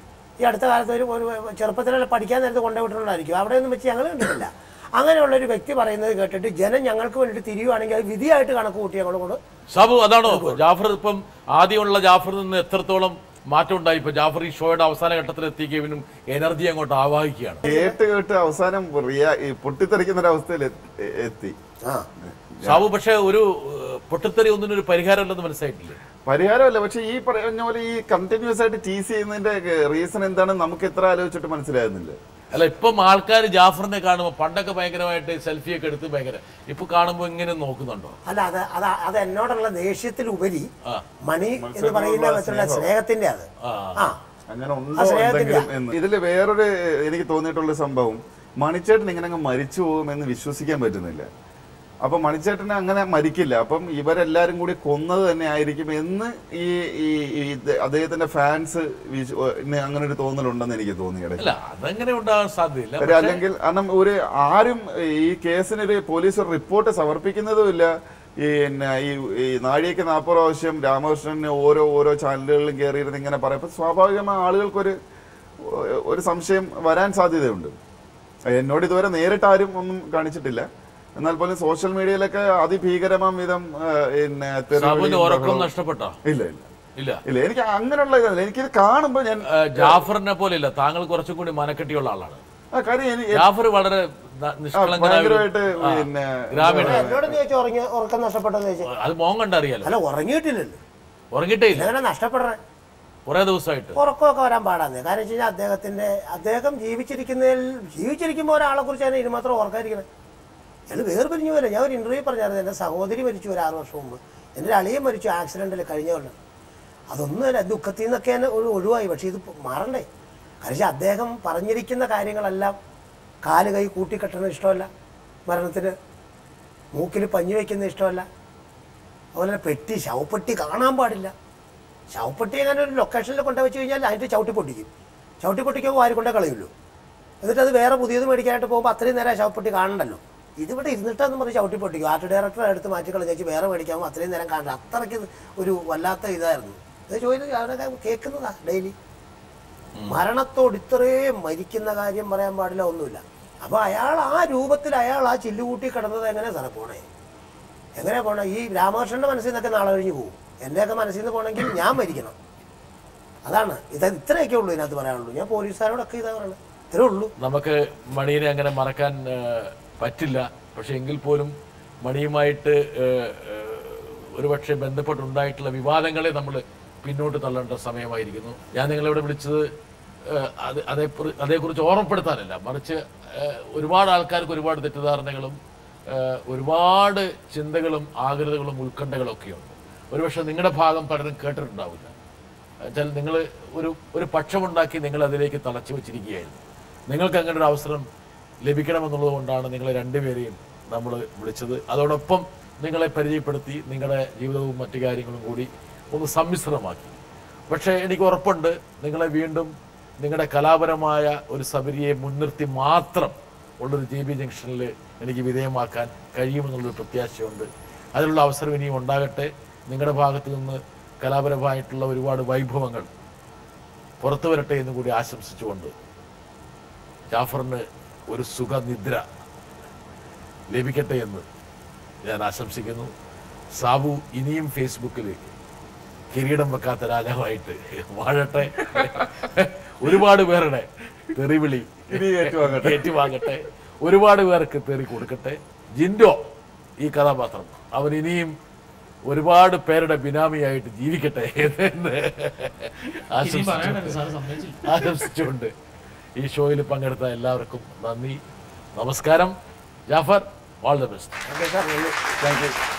ഈ അടുത്ത കാലത്ത് ഒരു ഒരു ചെറുപ്പത്തിലെ പഠിക്കാൻ നേരത്ത് കൊണ്ടുപോയിട്ടുണ്ടായിരിക്കും അവിടെയൊന്നും വെച്ച് ഞങ്ങൾ കണ്ടിട്ടില്ല അങ്ങനെയുള്ള ഒരു വ്യക്തി പറയുന്നത് കേട്ടിട്ട് ജനം ഞങ്ങൾക്ക് വേണ്ടിയിട്ട് തിരിയുവാണെങ്കിൽ അത് വിധിയായിട്ട് കണക്ക് കൂട്ടി ഞങ്ങൾ കൊണ്ട് സാബു അതാണോ ജാഫർ ഇപ്പം ആദ്യമുള്ള ജാഫറിൽ നിന്ന് എത്രത്തോളം മാറ്റം ഉണ്ടായി ഇപ്പൊ ജാഫർ ഈ ഷോയുടെ അവസാന ഘട്ടത്തിൽ എത്തിക്കുകയും എനർജി അങ്ങോട്ട് ആവാഹിക്കുകയാണ് കേട്ട് കേട്ട് അവസാനം റിയാ ഈ പൊട്ടിത്തെറിക്കുന്ന ഒരു അവസ്ഥയിൽ എത്തി ആ സാബു പക്ഷെ ഒരു ഏഹ്, പൊട്ടിത്തെറി ഒന്നിനും ഒരു പരിഹാരമല്ലെന്ന് മനസ്സിലായിട്ടില്ലേ പരിഹാരമല്ല പക്ഷെ ഈ പറഞ്ഞ പോലെ ഈ കണ്ടിന്യൂസ് ആയിട്ട് ടീസ് ചെയ്യുന്നതിന്റെ റീസൺ എന്താണെന്ന് നമുക്ക് എത്ര ആലോചിച്ചിട്ട് മനസ്സിലാകുന്നില്ല അല്ല ഇപ്പം ആൾക്കാർ ജാഫറിനെ കാണുമ്പോൾ പണ്ടൊക്കെ ഭയങ്കരമായിട്ട് സെൽഫി ഒക്കെ എടുത്ത് ഭയങ്കര ഇപ്പൊ കാണുമ്പോൾ ഇങ്ങനെ നോക്കുന്നുണ്ടോ അല്ല അത് അത് അത് എന്നോടുള്ള ദേഷ്യത്തിലുപരി ആ. മണി എന്ന് പറയുന്ന വെച്ചുള്ള സ്നേഹത്തിന്റെ അത് ആ ആ അങ്ങനെ ആ ഉണ്ടോ സ്നേഹത്തിന്റെ എന്തെങ്കിലും എന്ന് ഇതില് വേറൊരു എനിക്ക് തോന്നിയിട്ടുള്ള സംഭവം മണിച്ചേട്ടൻ ഇങ്ങനെ അങ്ങ് മരിച്ചു പോകുമെന്ന് വിശ്വസിക്കാൻ പറ്റുന്നില്ല അപ്പൊ മണിച്ചേട്ടന് അങ്ങനെ മരിക്കില്ല അപ്പം ഇവരെല്ലാരും കൂടി കൊന്നത് തന്നെ ആയിരിക്കും എന്ന് ഈ ഈ ഈ ഇത് അദ്ദേഹത്തിന്റെ ഫാൻസ് അങ്ങനെ ഒരു തോന്നലുണ്ടെന്ന് എനിക്ക് തോന്നി ഇടയ്ക്ക്. അല്ല അതങ്ങനെ ഉണ്ടാകാൻ സാധ്യതയില്ല ഒരു അല്ലെങ്കിൽ കാരണം ഒരു ആരും ഈ കേസിനൊരു പോലീസ് ഒരു റിപ്പോർട്ട് സമർപ്പിക്കുന്നതുമില്ല ഈ പിന്നെ ഈ ഈ നാഴികയ്ക്ക് നാൽപ്പത് പ്രാവശ്യം രാമകൃഷ്ണന് ഓരോ ഓരോ ചാനലുകളിലും കയറിയിരുന്ന് ഇങ്ങനെ പറയപ്പോൾ സ്വാഭാവികമായി ആളുകൾക്കൊരു ഒരു സംശയം വരാൻ സാധ്യതയുണ്ട് എന്നോട് ഇതുവരെ നേരിട്ട് ആരും ഒന്നും കാണിച്ചിട്ടില്ല എന്നാൽ പോലും സോഷ്യൽ മീഡിയയിലൊക്കെ അതിഭീകരമാം വിധം ആ, പിന്നെ തെറിവിളിയും സാബുവിന്റെ ഉറക്കം ബഹളവും- നഷ്ടപ്പെട്ടോ ഇല്ല ഇല്ല ഇല്ല ഇല്ല എനിക്ക് അങ്ങനെയുള്ള ഇതല്ല എനിക്കിത് കാണുമ്പോൾ ഞാൻ ഏഹ്, ജാഫറിനെ പോലെ ഇല്ല താങ്കൾ കുറച്ചും കൂടി മനക്കെട്ടിയുള്ള ആളാണ് ആ കാര്യം എനി- ജാഫർ വളരെ ന- നിഷ്കളങ്കനായ ഒരു- ഭയങ്കരമായിട്ട് ആ, പിന്നെ ഗ്രാമീണ എന്നോട് ചോദിച്ചു ഉറങ്ങി ഉറക്കം നഷ്ടപ്പെട്ടെന്ന് ചോദിച്ചു അത് മോൻ കണ്ടറിയാലോ അല്ല ഉറങ്ങിയിട്ടില്ലല്ലോ ഉറങ്ങിട്ടേ ഇല്ല എങ്ങനെ നഷ്ടപ്പെടണേ കുറെ ദിവസമായിട്ട് ഉറക്കമൊക്കെ വരാൻ പാടാന്ന് കാരണം വെച്ച് കഴിഞ്ഞാൽ അദ്ദേഹത്തിന്റെ അദ്ദേഹം ജീവിച്ചിരിക്കുന്നതിൽ ജീവിച്ചിരിക്കുമ്പോൾ ഒരാളെ കുറിച്ച് തന്നെ ഇനി മാത്രം ഓർക്കാതിരിക്കണേ അയാൾ വേർപിരിഞ്ഞു പോലെ ഞാൻ ഒരു ഇന്റർവ്യൂ പറഞ്ഞായിരുന്നു എൻ്റെ സഹോദരി മരിച്ചു ഒരു ആറ് വർഷം മുമ്പ് എൻ്റെ ഒരു അളിയൻ മരിച്ചു ആക്സിഡന്റിൽ കഴിഞ്ഞ കൊല്ലം അതൊന്നുമല്ല ദുഃഖത്തിൽ നിന്നൊക്കെ തന്നെ ഒരു ഒഴിവായി പക്ഷേ ഇത് മാറണ്ടേ കാരണം വെച്ചാൽ അദ്ദേഹം പറഞ്ഞിരിക്കുന്ന കാര്യങ്ങളെല്ലാം കാല് കൈ കൂട്ടിക്കെട്ടണ ഇഷ്ടമല്ല മരണത്തിന് മൂക്കിൽ പഞ്ഞു വയ്ക്കുന്ന ഇഷ്ടമല്ല അതുപോലെ പെട്ടി ശവപ്പെട്ടി കാണാൻ പാടില്ല ശവപ്പെട്ടി അങ്ങനെ ഒരു ലൊക്കേഷനിൽ കൊണ്ടു വെച്ച് കഴിഞ്ഞാൽ അതിൻ്റെ ചവിട്ടി പൊട്ടിക്കും ചവിട്ടി പൊട്ടിക്കുമ്പോൾ ആര് കൊണ്ടേ കളയുള്ളൂ എന്നിട്ട് അത് വേറെ പുതിയത് മേടിക്കാനായിട്ട് പോകുമ്പോൾ അത്രയും നേരം ആ ശവപ്പെട്ടി കാണണ്ടല്ലോ ഇതിവിടെ ഇരുന്നിട്ടെന്ന് പറഞ്ഞ് ചവിട്ടി പൊട്ടിക്കും ആർട്ട് ഡയറക്ടറെ എടുത്ത് മാറ്റി കളഞ്ഞേച്ച് വേറെ മേടിക്കാമ്പോൾ അത്രയും നേരം കാണണ്ട അത്രയ്ക്ക് ഇത് ഒരു വല്ലാത്ത ഇതായിരുന്നു ഇത് ചോദിച്ചത് അവരൊക്കെ കേൾക്കുന്നതാ ഡെയിലി മരണത്തോട് ഇത്രയും മരിക്കുന്ന കാര്യം പറയാൻ പാടില്ല ഒന്നുമില്ല അപ്പോൾ അയാൾ ആ രൂപത്തിൽ അയാൾ ആ ചില്ലുകൂട്ടി കിടന്നത് എങ്ങനെ സാറേ പോണേ എങ്ങനെ പോണേ ഈ രാമകൃഷ്ണന്റെ മനസ്സിൽ നിന്നൊക്കെ നാളെ കഴിഞ്ഞ് പോകും എൻ്റെയൊക്കെ മനസ്സിൽ നിന്ന് പോകണമെങ്കിൽ ഞാൻ മരിക്കണം അതാണ് ഇത് ഇത്രയൊക്കെ ഉള്ളൂ ഇതിനകത്ത് പറയാനുള്ളൂ ഞാൻ പോലീസുകാരോടൊക്കെ ഇതാ പറയുന്നത് ഇത്രേ ഉള്ളൂ നമുക്ക് മണിയെ അങ്ങനെ മറക്കാൻ ഏഹ്, പറ്റില്ല പക്ഷെ എങ്കിൽ പോലും മണിയുമായിട്ട് ഏഹ്, ഏഹ്, ഒരുപക്ഷെ ബന്ധപ്പെട്ടുണ്ടായിട്ടുള്ള വിവാദങ്ങളെ നമ്മൾ പിന്നോട്ട് തള്ളേണ്ട സമയമായിരിക്കുന്നു ഞാൻ നിങ്ങളിവിടെ വിളിച്ചത് ഏഹ്, അത് അതേ അതേക്കുറിച്ച് ഓർമ്മപ്പെടുത്താനല്ല മറിച്ച് ഏഹ്, ഒരുപാട് ആൾക്കാർക്ക് ഒരുപാട് തെറ്റിദ്ധാരണകളും ഏഹ്, ഒരുപാട് ചിന്തകളും ആഗ്രതകളും ഉത്കണ്ഠകളും ഒക്കെയുണ്ട് ഒരുപക്ഷെ നിങ്ങളുടെ ഭാഗം പലരും കേട്ടിട്ടുണ്ടാവില്ല വെച്ചാൽ നിങ്ങൾ ഒരു ഒരു പക്ഷമുണ്ടാക്കി നിങ്ങൾ അതിലേക്ക് തളച്ചു വെച്ചിരിക്കുകയായിരുന്നു നിങ്ങൾക്ക് അങ്ങനെ ഒരു അവസരം ലഭിക്കണമെന്നുള്ളത് കൊണ്ടാണ് നിങ്ങളെ രണ്ടുപേരെയും നമ്മൾ വിളിച്ചത് അതോടൊപ്പം നിങ്ങളെ പരിചയപ്പെടുത്തി നിങ്ങളുടെ ജീവിതവും മറ്റു കാര്യങ്ങളും കൂടി ഒന്ന് സമ്മിശ്രമാക്കി പക്ഷേ എനിക്ക് ഉറപ്പുണ്ട് നിങ്ങളെ വീണ്ടും നിങ്ങളുടെ കലാപരമായ ഒരു സബരിയെ മുൻനിർത്തി മാത്രം ഉള്ളൊരു ജെ ബി ജംഗ്ഷനിൽ എനിക്ക് വിധേയമാക്കാൻ കഴിയുമെന്നുള്ളൊരു പ്രത്യാശയുണ്ട് അതിനുള്ള അവസരം ഇനിയും ഉണ്ടാകട്ടെ നിങ്ങളുടെ ഭാഗത്തു നിന്ന് കലാപരമായിട്ടുള്ള ഒരുപാട് വൈഭവങ്ങൾ പുറത്തു വരട്ടെ എന്ന് കൂടി ആശംസിച്ചുകൊണ്ട് ജാഫറിന് ഒരു സുഖനിദ്ര ലഭിക്കട്ടെ എന്ന് ഞാൻ ആശംസിക്കുന്നു സാബു ഇനിയും ഫേസ്ബുക്കിൽ കിരീടം വെക്കാത്ത രാജാവായിട്ട് വാഴട്ടെ ഒരുപാട് പേരുടെ തെറിവിളി ഏറ്റുവാങ്ങട്ടെ ഒരുപാട് പേർക്ക് തെറി കൊടുക്കട്ടെ ജിൻഡോ ഈ കഥാപാത്രം അവൻ ഇനിയും ഒരുപാട് പേരുടെ ബിനാമിയായിട്ട് ജീവിക്കട്ടെ എന്ന് ആശംസിച്ചുകൊണ്ട് ആശംസിച്ചുകൊണ്ട് ഈ ഷോയിൽ പങ്കെടുത്ത എല്ലാവർക്കും നന്ദി നമസ്കാരം Jafar all the best okay sir thank U